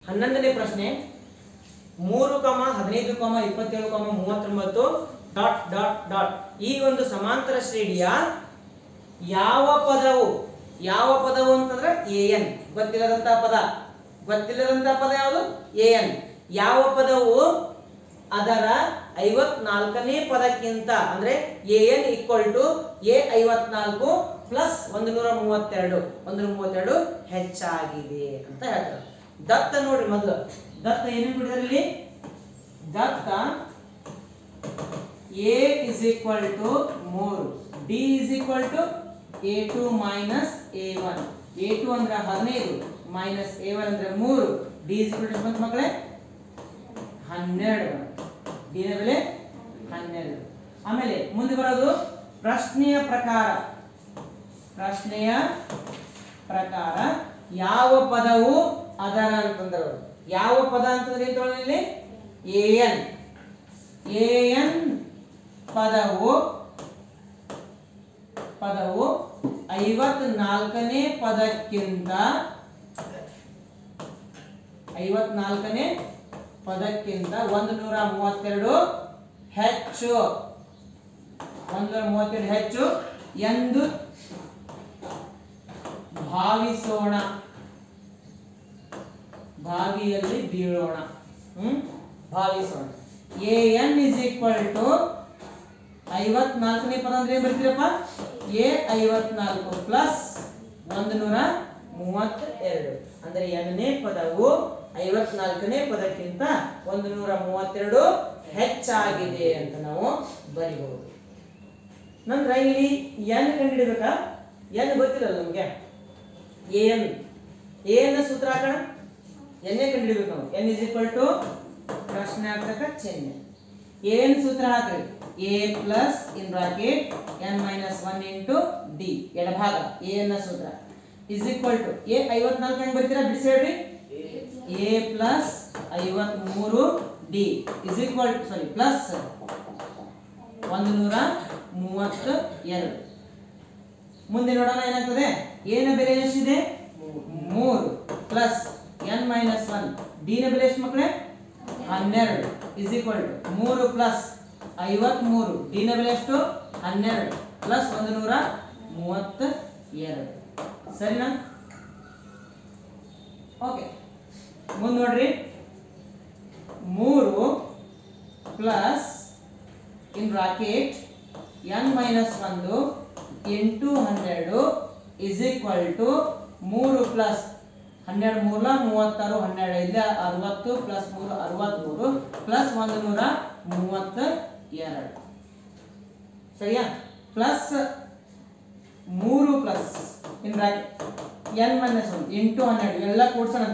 ಹನ್ನೊಂದನೇ ಪ್ರಶ್ನೆ ಮೂರು ಕಮ ಹದಿನೈದು ಕಮ ಇಪ್ಪತ್ತೇಳು ಕಮ ಮೂವತ್ತೊಂಬತ್ತು ಡಾಟ್ ಡಾಟ್ ಡಾಟ್ ಈ ಒಂದು ಸಮಾಂತರ ಶ್ರೇಣಿಯ ಯಾವ ಪದವು ಯಾವ ಪದವು ಅಂತಂದ್ರೆ ಎ ಎನ್ ಗೊತ್ತಿಲ್ಲದಂತ ಪದ ಗೊತ್ತಿಲ್ಲದಂತ ಪದ ಯಾವುದು ಎ ಎನ್ ಯಾವ ಪದವು ಅದರ ಐವತ್ನಾಲ್ಕನೇ ಪದಕ್ಕಿಂತ ಅಂದ್ರೆ A N equal to A ಐವತ್ನಾಲ್ಕು ಪ್ಲಸ್ ಒಂದು ನೂರ ಮೂವತ್ತೆರಡು ಒಂದು ನೂರ ಮೂವತ್ತೆರಡು ಹೆಚ್ಚಾಗಿದೆ ಅಂತ ಹೇಳ್ತಾರೆ ದತ್ತ ನೋಡ್ರಿ ಮೊದಲು ದತ್ತ ಏನೇನು ಬಿಡಿದ್ರೆ ಇಲ್ಲಿ ದತ್ತ ಎ ಇಸ್ ಈಕ್ವಲ್ ಟು ಮೂರು D is equal to A two minus A one A two ಅಂದ್ರೆ ಹದಿನೈದು ಮೈನಸ್ ಎ ಒನ್ ಅಂದ್ರೆ ಮೂರು ಡಿ ಇಸ್ ಈಕ್ವಲ್ ಟು ಬಂತು ಮಕ್ಕಳೇ ಹನ್ನೆರಡು ಡಿನ ಬೆಲೆ ಹನ್ನೆರಡು ಆಮೇಲೆ ಮುಂದೆ ಬರೋದು ಪ್ರಶ್ನೆಯ ಪ್ರಕಾರ ಪ್ರಶ್ನೆಯ ಪ್ರಕಾರ ಯಾವ ಪದವು ಅದರ ಅಂತಂದ್ರೆ ಅವ್ರು. ಯಾವ ಪದ ಅಂತಂದ್ರೆ ಏನ್ ತೊಗೊಳ್ಳೋಣ ಇಲ್ಲಿ ಎ ಎನ್ ಎ ಎನ್ ಪದವು ಪದವು ಐವತ್ನಾಲ್ಕನೇ ಪದಕ್ಕಿಂತ ಐವತ್ನಾಲ್ಕನೇ ಪದಕ್ಕಿಂತ ಒಂದು ನೂರ ಮೂವತ್ತೆರಡು ಹೆಚ್ಚು ಒಂದು ನೂರ ಮೂವತ್ತೆರಡು ಹೆಚ್ಚು ಎಂದು ಭಾವಿಸೋಣ ಭಾವಿಯಲ್ಲಿ ಬೀಳೋಣ ಹ್ಮ್ ಭಾವಿಸೋಣ A N is equal to ಐವತ್ನಾಲ್ಕನೇ ಪದ ಅಂದ್ರೆ ಏನ್ ಬರ್ತೀರಪ್ಪ ಎ ಐವತ್ನಾಲ್ಕು ಪ್ಲಸ್ ಒಂದು ನೂರ ಮೂವತ್ತೆರಡು ಅಂದ್ರೆ ಎನ್ನೇ ಪದವು ಐವತ್ನಾಲ್ಕನೇ ಪದಕ್ಕಿಂತ ಒಂದು ನೂರ ಮೂವತ್ತೆರಡು ಹೆಚ್ಚಾಗಿದೆ ಅಂತ ನಾವು ಬರಿಬಹುದು ನಂತರ ಇಲ್ಲಿ ಎನ್ ಕಂಡುಹಿಡಿಬೇಕಾ ಎನ್ ಗೊತ್ತಿರಲ್ಲ ನಮ್ಗೆ ಎನ್ ಎನ್ ಸೂತ್ರ ಹಾಕೋಣ ಎನ್ನೇ ಕಂಡುಹಿಡಿಬೇಕು ನಾವು ಎನ್ ಇಸ್ ಈಕ್ವಲ್ ಟು ಪ್ರಶ್ನಾರ್ಥಕ ಚಿಹ್ನೆ ಏನ್ ಸೂತ್ರ ಹಾಕ್ರಿ A plus in bracket N minus one into D ಎಡಭಾಗ ಎ ನ ಸೂತ್ರ ಇಸ್ ಈಕ್ವಲ್ ಟು ಎ ಐವತ್ನಾಲ್ಕು ಹೆಂಗ್ ಬರ್ತೀರಾ ಬಿಡಿಸಿ ಹೇಳ್ರಿ ಎ ಪ್ಲಸ್ ಐವತ್ಮೂರು D is equal to sorry plus ಒಂದು ನೂರ ಮೂವತ್ತ ಎರಡು ಮುಂದೆ ನೋಡೋಣ ಏನಾಗ್ತದೆ ಏನ ಬೆಲೆ ಎಷ್ಟಿದೆ ಮೂರು plus N minus one D ನ ಬೆಲೆ ಎಷ್ಟು ಮಕ್ಕಳೇ ಹನ್ನೆರಡು ಇಸ್ ಈಕ್ವಲ್ ಟು ಮೂರು ಪ್ಲಸ್ ಐವತ್ಮೂರು ಡಿ ನ ಬೆಲೆ ಎಷ್ಟು ಹನ್ನೆರಡು ಪ್ಲಸ್ ಒಂದು ನೂರ ಮೂವತ್ತ ಎರಡು ಸರಿನಾ ಓಕೆ ಮುಂದೆ ನೋಡ್ರಿ ಮೂರು plus in bracket N minus ಒಂದು ಎಂಟು ಹನ್ನೆರಡು ಇಸ್ ಈಕ್ವಲ್ ಟು ಮೂರು ಪ್ಲಸ್ ಹನ್ನೆರಡು ಮೂರ್ಲ ಮೂವತ್ತಾರು ಹನ್ನೆರಡು ಇಲ್ಲ ಅರವತ್ತು ಪ್ಲಸ್ ಮೂರು ಅರವತ್ತ್ಮೂರು ಪ್ಲಸ್ ಒಂದು ನೂರ ಮೂವತ್ತ ಎರಡು ಸರಿಯಾ ಪ್ಲಸ್ ಮೂರು plus in bracket N minus ಒಂದು ಎಂಟು ಹನ್ನೆರಡು ಎಲ್ಲ ಕೂಡ್ಸೋಣ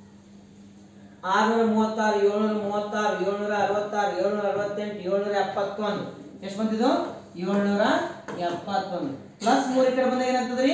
ಆರುನೂರ ಮೂವತ್ತಾರು ಏಳ್ನೂರ ಮೂವತ್ತಾರು ಏಳ್ನೂರ ಅರವತ್ತಾರು ಏಳ್ನೂರ ಅರವತ್ತೆಂಟು ಏಳ್ನೂರ ಎಪ್ಪತ್ತೊಂದು ಎಷ್ಟು ಬಂದಿದ್ದು ಏಳ್ನೂರ ಎಪ್ಪತ್ತೊಂದು ಪ್ಲಸ್ ಮೂರು ಈ ಕಡೆ ಬಂದಾಗ ಏನಾಗ್ತದ್ರಿ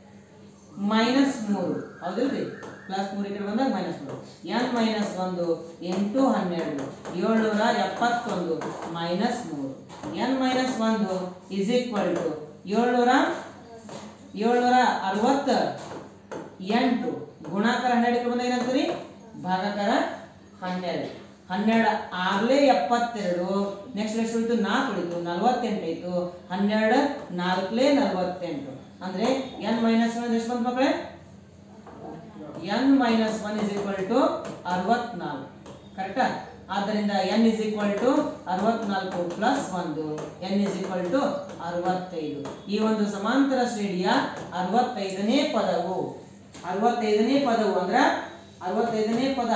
ಮೈನಸ್ ಮೂರು ಹೌದಿಲ್ರಿ ಪ್ಲಸ್ ಮೂರು ಈ ಕಡೆ ಬಂದಾಗ ಮೈನಸ್ ಮೂರು ಎನ್ ಮೈನಸ್ ಒಂದು ಎಂಟು ಹನ್ನೆರಡು ಏಳ್ನೂರ ಎಪ್ಪತ್ತೊಂದು ಮೈನಸ್ ಮೂರು ಎನ್ ಮೈನಸ್ ಒಂದು ಇಸ್ ಈಕ್ವಲ್ ಟು ಏಳ್ನೂರ ಏಳ್ನೂರ ಅರವತ್ತ ಎಂಟು ಗುಣಾಕಾರ ಹನ್ನೆರಡು ಈ ಕಡೆ ಬಂದಾಗ ಏನಾಗ್ತದೆ ಭಾಗಾಕಾರ ಹನ್ನೆರಡು ಹನ್ನೆರಡು ಆಗ್ಲೇ ಎಪ್ಪತ್ತೆರಡು ನೆಕ್ಸ್ಟ್ ಎಷ್ಟು ಉಳಿತು ನಾಲ್ಕು ಉಳಿತು ನಲ್ವತ್ತೆಂಟು ಆಯ್ತು ಹನ್ನೆರಡು ನಾಲ್ಕಲೇ ನಲ್ವತ್ತೆಂಟು ಅಂದ್ರೆ ಎನ್ ಮೈನಸ್ ಒನ್ ಎಷ್ಟು ಬಂತು ಮಕ್ಕಳೇ N minus one is equal to ಅರವತ್ನಾಲ್ಕು ಕರೆಕ್ಟಾ ಆದ್ದರಿಂದ ಎನ್ ಇಸ್ ಈಕ್ವಲ್ ಟು ಅರವತ್ನಾಲ್ಕು ಪ್ಲಸ್ ಒಂದು ಎನ್ ಇಸ್ ಈಕ್ವಲ್ ಟು ಅರವತ್ತೈದು ಈ ಒಂದು ಸಮಾಂತರ ಶ್ರೇಣಿಯ ಅರವತ್ತೈದನೇ ಪದವು ಅರವತ್ತೈದನೇ ಪದವು ಅಂದ್ರೆ ಅರವತ್ತೈದನೇ ಪದ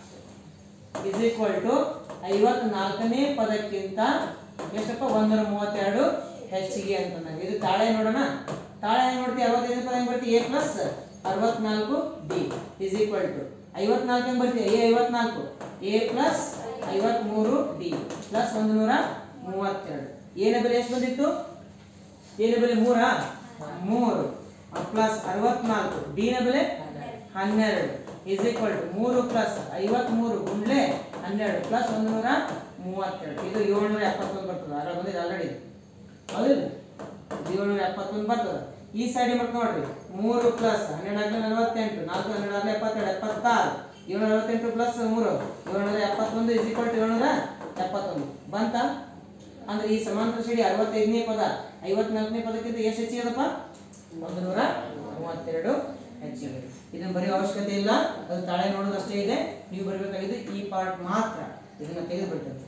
ಇಸ್ ಈಕ್ವಲ್ ಟು ಐವತ್ನಾಲ್ಕನೇ ಪದಕ್ಕಿಂತ ಎಷ್ಟಪ್ಪ ಒಂದರ ಮೂವತ್ತೆರಡು ಹೆಚ್ಚಿಗೆ ಅಂತ ನಂಗೆ ಇದು ತಾಳೆ ನೋಡೋಣ ತಾಳೆ ಹೆಂಗ್ ನೋಡ್ತೀವಿ ಅರವತ್ತೈದು ಪದ ಹೆಂಗ್ ಬರ್ತೀವಿ ಎ ಪ್ಲಸ್ ಅರವತ್ನಾಲ್ಕು ಡಿ ಇಸ್ ಈಕ್ವಲ್ ಟು ಐವತ್ನಾಲ್ಕು ಹೆಂಗ್ ಬರ್ತೀವಿ ಎ ಐವತ್ನಾಲ್ಕು ಎ ಪ್ಲಸ್ ಐವತ್ಮೂರು ಡಿ ಪ್ಲಸ್ ಒಂದು ನೂರ ಮೂವತ್ತೆರಡು ಏನ ಬೆಲೆ ಎಷ್ಟು ಬಂದಿತ್ತು ಏನ ಬೆಲೆ ಮೂರಾ ಮೂರು ಪ್ಲಸ್ ಅರವತ್ನಾಲ್ಕು ಡಿ ನ ಬೆಲೆ ಹನ್ನೆರಡು ಇಸ್ ಈಕ್ವಲ್ ಟು ಮೂರು ಪ್ಲಸ್ ಐವತ್ಮೂರು ಗುಂಡ್ಲೆ ಹನ್ನೆರಡು ಪ್ಲಸ್ ಒಂದು ನೂರ ಮೂವತ್ತೆರಡು ಇದು ಏಳ್ನೂರ ಎಪ್ಪತ್ತೊಂದು ಬರ್ತದೆ ಅದ್ರಲ್ಲಿ ಬಂದಿದೆ ಆಲ್ರೆಡಿ ಹೌದಿಲ್ಲ ಇದು ಏಳ್ನೂರ ಎಪ್ಪತ್ತೊಂದು ಬರ್ತದೆ ಈ ಸೈಡ್ ಮಾಡ್ಕೊಂಡು ನೋಡ್ರಿ ಮೂರು ಪ್ಲಸ್ ಹನ್ನೆರಡು ಆಗಲಿ ನಲವತ್ತೆಂಟು ನಾಲ್ಕು ಹನ್ನೆರಡು ಆಗಲಿ ಎಪ್ಪತ್ತೆರಡು ಎಪ್ಪತ್ತಾರು ಏಳ್ನೂರ ಅರವತ್ತೆಂಟು ಪ್ಲಸ್ ಮೂರು ಏಳ್ನೂರ ಎಪ್ಪತ್ತೊಂದು ಇಸ್ ಈಕ್ವಲ್ ಟು ಏಳ್ನೂರ ಎಪ್ಪತ್ತೊಂದು ಬಂತ ಅಂದ್ರೆ ಈ ಸಮಾಂತರ ಶ್ರೇಣಿ ಅರವತ್ತೈದನೇ ಪದ ಐವತ್ನಾಲ್ಕನೇ ಪದಕ್ಕಿಂತ ಎಷ್ಟು ಹೆಚ್ಚಿಗದಪ್ಪ ಒಂದು ನೂರ ಮೂವತ್ತೆರಡು ಹೆಚ್ಚಿಗೆ ಇದನ್ನ ಬರೆಯೋ ಅವಶ್ಯಕತೆ ಇಲ್ಲ ಅದು ತಾಳೆ ನೋಡೋದಷ್ಟೇ ಇದೆ ನೀವು ಬರಬೇಕಾಗಿದ್ದು ಈ ಪಾರ್ಟ್ ಮಾತ್ರ ಇದನ್ನ ತೆಗೆದು ಬಿಡ್ತೇವೆ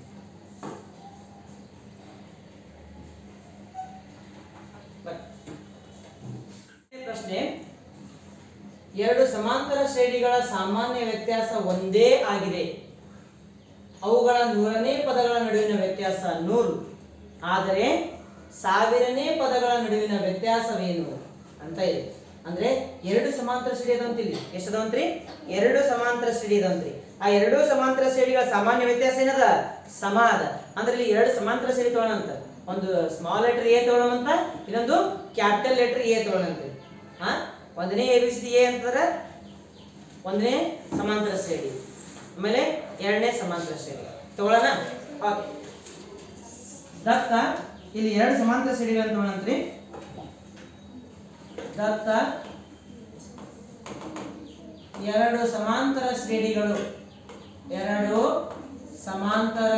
ಪ್ರಶ್ನೆ ಎರಡು ಸಮಾಂತರ ಶ್ರೇಣಿಗಳ ಸಾಮಾನ್ಯ ವ್ಯತ್ಯಾಸ ಒಂದೇ ಆಗಿದೆ ಅವುಗಳ ನೂರನೇ ಪದಗಳ ನಡುವಿನ ವ್ಯತ್ಯಾಸ ನೂರು ಆದರೆ ಸಾವಿರನೇ ಪದಗಳ ನಡುವಿನ ವ್ಯತ್ಯಾಸವೇನು ಅಂತ ಇದೆ ಅಂದ್ರೆ ಎರಡು ಸಮಾಂತರ ಶ್ರೇಣಿ ಅದಂತ್ರಿ ಎಷ್ಟದಂತ್ರಿ ಎರಡು ಸಮಾಂತರ ಶ್ರೇಣಿ ಅದಂತ್ರಿ ಆ ಎರಡು ಸಮಾಂತರ ಶ್ರೇಣಿಗಳ ಸಾಮಾನ್ಯ ವ್ಯತ್ಯಾಸ ಏನದ ಸಮ ಅದ ಅಂದ್ರೆ ಇಲ್ಲಿ ಎರಡು ಸಮಾಂತರ ಶ್ರೇಣಿ ತಗೊಳ್ಳಂತ ಒಂದು ಸ್ಮಾಲ್ ಲೆಟರ್ ಎ ತಗೊಳ್ಳೋಣಂತ ಇನ್ನೊಂದು ಕ್ಯಾಪಿಟಲ್ ಲೆಟರ್ ಎ ತಗೊಳ್ಳಂತ್ರಿ ಹಾ ಒಂದನೇ A B C D A ಅಂತಂದ್ರೆ ಒಂದನೇ ಸಮಾಂತರ ಶ್ರೇಣಿ ಆಮೇಲೆ ಎರಡನೇ ಸಮಾಂತರ ಶ್ರೇಣಿ ತಗೊಳ್ಳೋಣ ಓಕೆ ದತ್ತ ಇಲ್ಲಿ ಎರಡು ಸಮಾಂತರ ಶ್ರೇಣಿಗಳನ್ನು ತಗೊಳ್ಳಂತ್ರಿ ದತ್ತ ಎರಡು ಸಮಾಂತರ ಶ್ರೇಣಿಗಳು ಎರಡು ಸಮಾಂತರ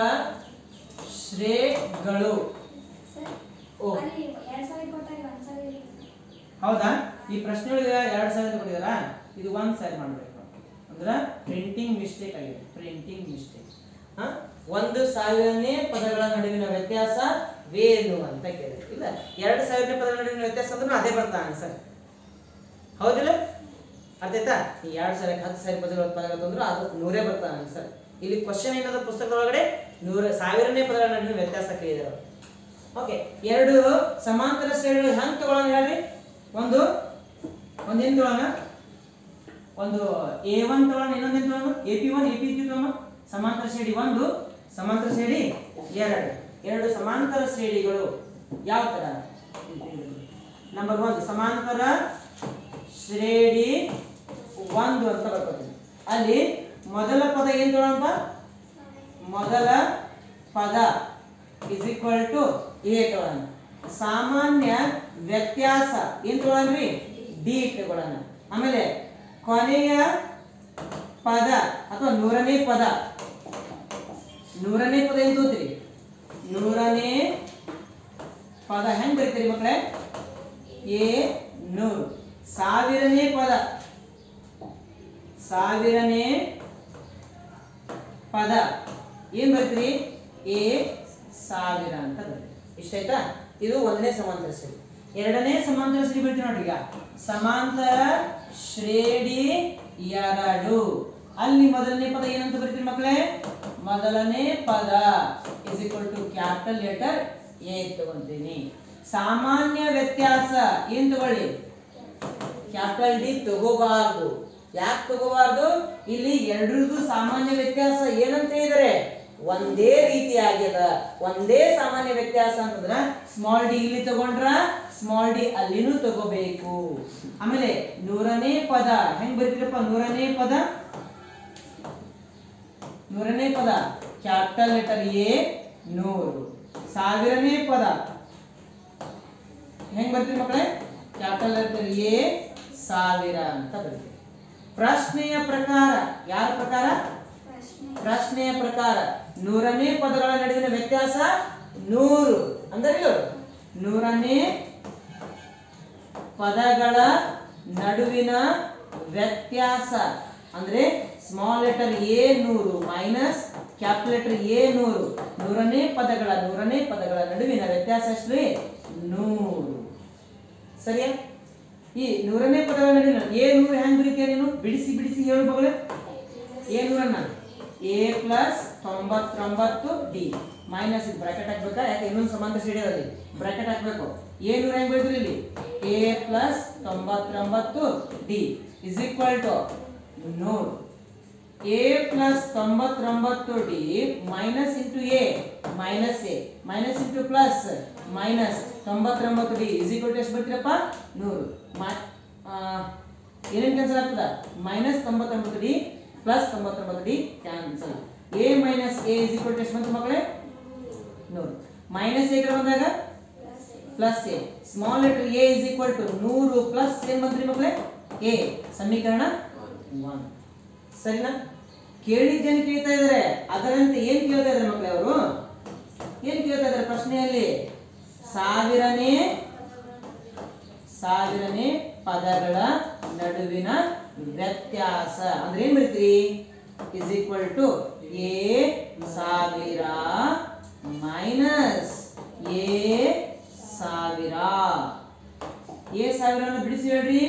ಶ್ರೇಗಳು ಸರ್ ಓ. ಅಲ್ಲಿ ಎರಡ್ ಸಾವಿರ ಕೊಟ್ಟಾಗ ಒಂದ್ ಸಾವಿರ ಹೌದಾ ಈ ಪ್ರಶ್ನೆಗಳಿಗೆ ಎರಡು ಸಾವಿರ ಕೊಟ್ಟಿದಾರ ಇದು ಒಂದ್ ಸಾವಿರ ಮಾಡ್ಬೇಕು ಅಂದ್ರ ಪ್ರಿಂಟಿಂಗ್ ಮಿಸ್ಟೇಕ್ ಆಗಿದೆ ಪ್ರಿಂಟಿಂಗ್ ಮಿಸ್ಟೇಕ್ ಒಂದು ಸಾವಿರನೇ ಪದಗಳ ನಡುವಿನ ವ್ಯತ್ಯಾಸ ವೇನು ಅಂತ ಕೇಳಿದೆ ಇಲ್ಲ ಎರಡು ಸಾವಿರನೇ ಪದಗಳ ನಡುವಿನ ವ್ಯತ್ಯಾಸ ಅಂದ್ರೆ ಅದೇ ಬರ್ತಾ ಆನ್ಸರ್ ಹೌದಿಲ್ಲ ಅರ್ಥ ಆಯ್ತಾ ಈ ಎರಡು ಸಾವಿರಕ್ಕೆ ಹತ್ತು ಸಾವಿರ ಪದಗಳ ಪದಗಳು ತಂದ್ರು ಅದು ನೂರೇ ಬರ್ತಾ ಆನ್ಸರ್ ಇಲ್ಲಿ ಕ್ವಶನ್ ಏನದ ಪುಸ್ತಕದೊಳಗಡೆ ನೂರ ಸಾವಿರನೇ ಪದಗಳ ನಡುವಿನ ವ್ಯತ್ಯಾಸ ಕೇಳಿದಾರೆ ಓಕೆ ಎರಡು ಸಮಾಂತರ ಶ್ರೇಣಿಗಳು ಹೆಂಗ್ ತಗೊಳ್ಳೋಣ ಹೇಳ್ರಿ ಒಂದು ಒಂದೇನು ತಗೊಳ್ಳೋಣ ಒಂದು ಎ ಒನ್ ತಗೊಳ್ಳೋಣ ಇನ್ನೊಂದೇನು ತಗೊಳ್ಳೋಣ AP one AP two ತಗೊಳ್ಳೋಣ ಸಮಾಂತರ ಶ್ರೇಣಿ ಒಂದು ಸಮಾಂತರ ಶ್ರೇಣಿ ಎರಡು ಎರಡು ಸಮಾಂತರ ಶ್ರೇಣಿಗಳು ಯಾವ ತರ ನಂಬರ್ ಒಂದು ಸಮಾಂತರ ಶ್ರೇಣಿ ಒಂದು ಅಂತ ಬರ್ಕೊತೀನಿ ಅಲ್ಲಿ ಮೊದಲ ಪದ ಏನ್ ತಗೊಳ್ಳೋಣ ಮೊದಲ ಪದ ಇಸ್ ಈಕ್ವಲ್ ಟು ಎ ತಗೊಳ್ಳೋಣ ಸಾಮಾನ್ಯ ವ್ಯತ್ಯಾಸ ಏನ್ ತಗೊಳ್ಳೋಣ್ರಿ ಡಿ ತಗೊಳ್ಳೋಣ ಆಮೇಲೆ ಕೊನೆಯ ಪದ ಅಥವಾ ನೂರನೇ ಪದ ನೂರನೇ ಪದ ಏನ್ ತಗೋತೀರಿ ನೂರನೇ ಪದ ಹೆಂಗ್ ಬರೀತೀರಿ ಮಕ್ಕಳೇ ಎ ನೂರು ಸಾವಿರನೇ ಪದ ಸಾವಿರನೇ ಪದ ಏನ್ ಬರ್ತೀರಿ ಎ ಸಾವಿರ ಅಂತ ಬರ್ತದೆ ಇಷ್ಟ ಆಯ್ತಾ ಇದು ಒಂದನೇ ಸಮಾಂತರ ಶ್ರೇಣಿ ಎರಡನೇ ಸಮಾಂತರ ಶ್ರೇಣಿ ಬರ್ತೀವಿ ನೋಡ್ರಿ ಈಗ ಸಮಾಂತರ ಶ್ರೇಣಿ ಎರಡು ಅಲ್ಲಿ ಮೊದಲನೇ ಪದ ಏನಂತ ಬರ್ತೀರಿ ಮಕ್ಕಳೇ ಮೊದಲನೇ ಪದ is equal to capital letter A ತಗೊಂತೀನಿ ಸಾಮಾನ್ಯ ವ್ಯತ್ಯಾಸ ಏನ್ ತಗೊಳ್ಳಿ ಕ್ಯಾಪಿಟಲ್ ಡಿ ತಗೋಬಾರ್ದು ಯಾಕೆ ತಗೋಬಾರ್ದು ಇಲ್ಲಿ ಎರಡರದು ಸಾಮಾನ್ಯ ವ್ಯತ್ಯಾಸ ಏನಂತ ಹೇಳಿದರೆ ಒಂದೇ ರೀತಿ ಆಗ್ಯದ ಒಂದೇ ಸಾಮಾನ್ಯ ವ್ಯತ್ಯಾಸ ಅಂತಂದ್ರ ಸ್ಮಾಲ್ ಡಿ ಇಲ್ಲಿ ತಗೊಂಡ್ರ ಸ್ಮಾಲ್ ಡಿ ಅಲ್ಲಿನೂ ತಗೋಬೇಕು ಆಮೇಲೆ ನೂರನೇ ಪದ ಹೆಂಗ್ ಬರೀತೀರಪ್ಪ ನೂರನೇ ಪದ ನೂರನೇ ಪದ ಕ್ಯಾಪಿಟಲ್ ಲೆಟರ್ ಎ ನೂರು ಸಾವಿರನೇ ಪದ ಹೆಂಗ್ ಬರ್ತೀರಿ ಮಕ್ಕಳೇ ಕ್ಯಾಪಿಟಲ್ ಲೆಟರ್ ಎ ಸಾವಿರ ಅಂತ ಬರ್ತೀವಿ ಪ್ರಶ್ನೆಯ ಪ್ರಕಾರ ಯಾರ ಪ್ರಕಾರ ಪ್ರಶ್ನೆ ಪ್ರಶ್ನೆಯ ಪ್ರಕಾರ ನೂರನೇ ಪದಗಳ ನಡುವಿನ ವ್ಯತ್ಯಾಸ ನೂರು ಅಂದ್ರೆ ಇದು ನೂರನೇ ಪದಗಳ ನಡುವಿನ ವ್ಯತ್ಯಾಸ ಅಂದ್ರೆ ಸ್ಮಾಲ್ ಲೆಟರ್ ಎ ನೂರು ಮೈನಸ್ ಕ್ಯಾಪಿಟಲ್ ಲೆಟರ್ ಎ ನೂರು ನೂರನೇ ಪದಗಳ ನೂರನೇ ಪದಗಳ ನಡುವಿನ ವ್ಯತ್ಯಾಸ ಎಷ್ಟು ರೀ? ನೂರು ಸರಿಯಾ ಈ ನೂರನೇ ಪದಗಳ ನಡುವಿನ ಎ ನೂರು ಹೆಂಗ್ ಬರೀತೀಯ ನೀನು ಬಿಡಿಸಿ ಬಿಡಿಸಿ ಹೇಳು ಮಗಳೇ ಎ ನೂರನ್ನ ಎ ಪ್ಲಸ್ ತೊಂಬತ್ತೊಂಬತ್ತು ಡಿ ಮೈನಸ್ ಇದು ಬ್ರಾಕೆಟ್ ಹಾಕ್ಬೇಕಾ ಯಾಕೆ ಇನ್ನೊಂದು ಸಮಾಂತರ ಶ್ರೇಣಿ ಅದಲ್ಲಿ ಬ್ರಾಕೆಟ್ ಹಾಕ್ಬೇಕು ಎ ನೂರ ಹೆಂಗ್ ಬರೀತೀರಿ ಇಲ್ಲಿ ಎ ಪ್ಲಸ್ ತೊಂಬತ್ತೊಂಬತ್ತು ಡಿ ಇಸ್ ಈಕ್ವಲ್ ಟು ನೂರು ಎ ಪ್ಲಸ್ ತೊಂಬತ್ತೊಂಬತ್ತು D minus into A minus A minus into plus minus ತೊಂಬತ್ತೊಂಬತ್ತು ಡಿ ಇಸ್ ಈಕ್ವಲ್ ಟು ಎಷ್ಟು ಬರ್ತೀರಪ್ಪ ನೂರು ಮ- ಆ, ಏನೇನು ಕ್ಯಾನ್ಸಲ್ ಆಗ್ತದ ಮೈನಸ್ ತೊಂಬತ್ತೊಂಬತ್ತು ಡಿ ಪ್ಲಸ್ ತೊಂಬತ್ತೊಂಬತ್ತು D cancel A minus A is equal to ಎಷ್ಟು ಬಂತು ಮಕ್ಕಳೇ ನೂರು ಮೈನಸ್ ಎ ಬಂದಾಗ plus A small letter A is equal to ನೂರು ಪ್ಲಸ್ ಏನ್ ಬಂದ್ರಿ ಮಕ್ಕಳೇ ಎ ಸಮೀಕರಣ ಒನ್ ಸರಿನಾ ಕೇಳಿದ್ದೇನು ಕೇಳ್ತಾ ಇದಾರೆ ಅದರಂತೆ ಏನ್ ಕೇಳ್ತಾ ಇದಾರೆ ಮಕ್ಕಳೇ ಅವರು ಏನ್ ಕೇಳ್ತಾ ಇದಾರೆ ಪ್ರಶ್ನೆಯಲ್ಲಿ ಸಾವಿರನೇ ಸಾವಿರನೇ ಪದಗಳ ನಡುವಿನ ವ್ಯತ್ಯಾಸ ಅಂದ್ರೆ ಏನ್ ಬರೀತೀರಿ ಇಸ್ ಈಕ್ವಲ್ ಟು ಎ ಸಾವಿರ ಮೈನಸ್ ಎ ಸಾವಿರ ಎ ಸಾವಿರನ ಬಿಡಿಸಿ ಹೇಳ್ರಿ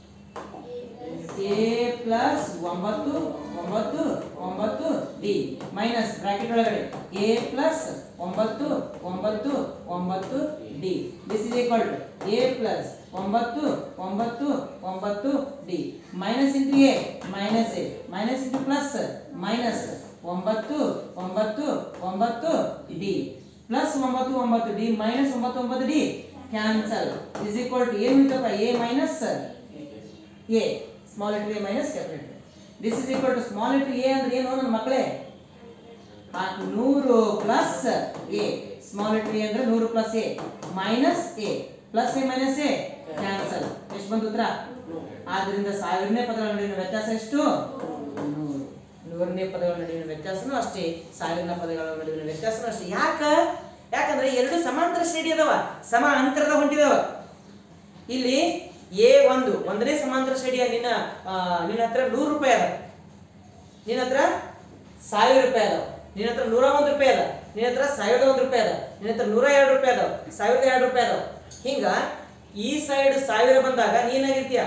ಎ ಪ್ಲಸ್ ಒಂಬತ್ತು ಒಂಬತ್ತು ಒಂಬತ್ತು ಡಿ ಮೈನಸ್ ಬ್ರಾಕೆಟ್ ಒಳಗಡೆ ಎ ಪ್ಲಸ್ ಒಂಬತ್ತು ಒಂಬತ್ತು ಒಂಬತ್ತು D this is equal to A plus ಒಂಬತ್ತು ಒಂಬತ್ತು ಒಂಬತ್ತು D minus into A minus A minus into plus minus ಒಂಬತ್ತು ಒಂಬತ್ತು ಒಂಬತ್ತು ಡಿ ಪ್ಲಸ್ ಒಂಬತ್ತು ಒಂಬತ್ತು ಡಿ ಮೈನಸ್ ಒಂಬತ್ತು ಒಂಬತ್ತು D cancel is equal to ಏನು ಉಳಿತಪ್ಪ A minus A small letter A minus capital this is equal to small letter A ಅಂದ್ರೆ ಏನು ನನ್ನ ಮಕ್ಕಳೇ ಆ ನೂರು plus A small letter A ಅಂದ್ರೆ ನೂರು plus A minus A plus A minus A cancel ಎಷ್ಟು ಬಂತು ಉತ್ತರ ಆದ್ರಿಂದ ಸಾವಿರನೇ ಪದಗಳ ನಡುವಿನ ವ್ಯತ್ಯಾಸ ಎಷ್ಟು ನೂರು ನೂರನೇ ಪದಗಳ ನಡುವಿನ ವ್ಯತ್ಯಾಸನೂ ಅಷ್ಟೇ ಸಾವಿರನೇ ಪದಗಳ ನಡುವಿನ ವ್ಯತ್ಯಾಸನೂ ಅಷ್ಟೇ ಯಾಕ ಯಾಕಂದ್ರೆ ಎರಡು ಸಮಾಂತರ ಶ್ರೇಣಿ ಅದಾವ ಸಮ ಅಂತರದ ಹೊಂಟಿದಾವ ಇಲ್ಲಿ ಎ ಒಂದು ಒಂದನೇ ಸಮಾಂತರ ಶ್ರೇಣಿಯ ನಿನ್ನ ಆ, ನಿನ್ನ ಹತ್ರ ನೂರು ರೂಪಾಯಿ ಅದ ನಿನ್ನ ಹತ್ರ ಸಾವಿರ ರೂಪಾಯಿ ಅದಾವ ನಿನ್ನ ಹತ್ರ ನೂರ ಒಂದು ರೂಪಾಯಿ ಅದ ನಿನ್ನ ಹತ್ರ ಸಾವಿರದ ಒಂದು ರೂಪಾಯಿ ಅದ ನಿನ್ನ ಹತ್ರ ನೂರ ಎರಡು ರೂಪಾಯಿ ಅದಾವ ಸಾವಿರದ ಎರಡು ರೂಪಾಯಿ ಅದಾವ ಹಿಂಗ ಈ ಸೈಡ್ ಸಾವಿರ ಬಂದಾಗ ನೀನಾಗಿರ್ತೀಯ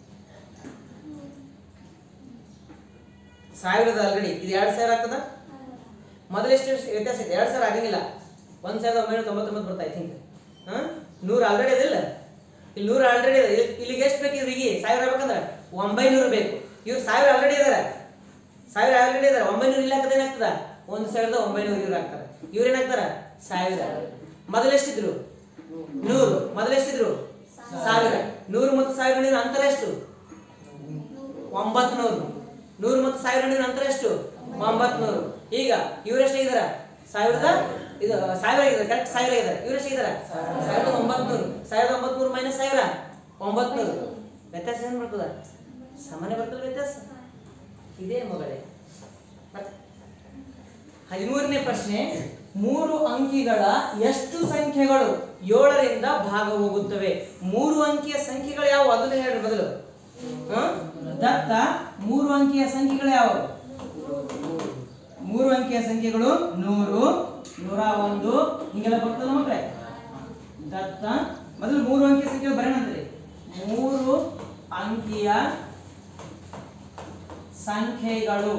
ಸಾವಿರದ ಆಲ್ರೆಡಿ ಇದು ಎರಡು ಸಾವಿರ ಆಗ್ತದ ಮೊದಲು ಎಷ್ಟು ವ್ಯತ್ಯಾಸ ಇದೆ ಎರಡು ಸಾವಿರ ಆಗಂಗಿಲ್ಲ ಒಂದು ಸಾವಿರದ ಒಂಬೈನೂರ ತೊಂಬತ್ತೊಂಬತ್ತು ಬರ್ತಾ ಐ ಥಿಂಕ್ ಹಾಂ ನೂರು ಆಲ್ರೆಡಿ ಅದಿಲ್ಲ ಇಲ್ಲಿ ನೂರು ಆಲ್ರೆಡಿ ಇದೆ ಇಲ್ಲಿ- ಇಲ್ಲಿಗೆ ಎಷ್ಟು ಬೇಕು ಇವ್ರಿಗೆ ಸಾವಿರ ಆಗ್ಬೇಕಂದ್ರೆ ಒಂಬೈನೂರು ಬೇಕು ಇವ್ರು ಸಾವಿರ ಆಲ್ರೆಡಿ ಇದಾರೆ ಸಾವಿರ ಆಲ್ರೆಡಿ ಇದಾರೆ ಒಂಬೈನೂರು ಇಲ್ಲ ಹಾಕದ ಏನಾಗ್ತದ ಒಂದು ಸಾವಿರದ ಒಂಬೈನೂರು ಇವ್ರು ಆಗ್ತಾರೆ ಇವ್ರು ಏನಾಗ್ತಾರ ಸಾವಿರ ಮೊದಲು ಎಷ್ಟಿದ್ರು ನೂರು ಮೊದಲು ಎಷ್ಟಿದ್ರು ಸಾವಿರ ನೂರು ಮತ್ತು ಸಾವಿರ ನಡುವಿನ ಅಂತರ ಎಷ್ಟು ಒಂಬತ್ತು ನೂರು ನೂರು ಮತ್ತು ಸಾವಿರ ನಡುವಿನ ಅಂತರ ಎಷ್ಟು ಒಂಬತ್ತು ನೂರು ಈಗ ಇವರೆಷ್ಟು ಇದಾರ ಸಾವಿರದ ಇದು ಸಾವಿರ ಆಗಿದ್ದಾರೆ ಕರೆಕ್ಟ್ ಸಾವಿರ ಆಗಿದ್ದಾರೆ ಇವರೆಷ್ಟು ಇದಾರ ಸಾವಿರದ ಒಂಬತ್ತು ನೂರು ಸಾವಿರದ ಒಂಬತ್ತು ನೂರು ಮೈನಸ್ ಸಾವಿರ ಒಂಬತ್ತು ನೂರು ವ್ಯತ್ಯಾಸ ಏನು ಬರ್ತದ ಸಾಮಾನ್ಯ ಬರ್ತದ ವ್ಯತ್ಯಾಸ ಇದೇ ಮಗಳೇ ಮತ್ತೆ ಹದಿಮೂರನೇ ಪ್ರಶ್ನೆ ಮೂರು ಅಂಕಿಗಳ ಎಷ್ಟು ಸಂಖ್ಯೆಗಳು ಏಳರಿಂದ ಭಾಗ ಹೋಗುತ್ತವೆ ಮೂರು ಅಂಕಿಯ ಸಂಖ್ಯೆಗಳು ಯಾವುವು ಅದನ್ನ ಹೇಳ್ರಿ ಮೊದಲು ಹ? ದತ್ತ ಮೂರು ಅಂಕಿಯ ಸಂಖ್ಯೆಗಳು ಯಾವುವು ಮೂರು ಅಂಕಿಯ ಸಂಖ್ಯೆಗಳು ನೂರು ನೂರ ಒಂದು ಹಿಂಗೆಲ್ಲ ಬರ್ತದೆ ಮಕ್ಕಳೇ ದತ್ತ ಮೊದಲು ಮೂರು ಅಂಕಿಯ ಸಂಖ್ಯೆಗಳು ಬರೋಣಂತ್ರಿ ಮೂರು ಅಂಕಿಯ ಸಂಖ್ಯೆಗಳು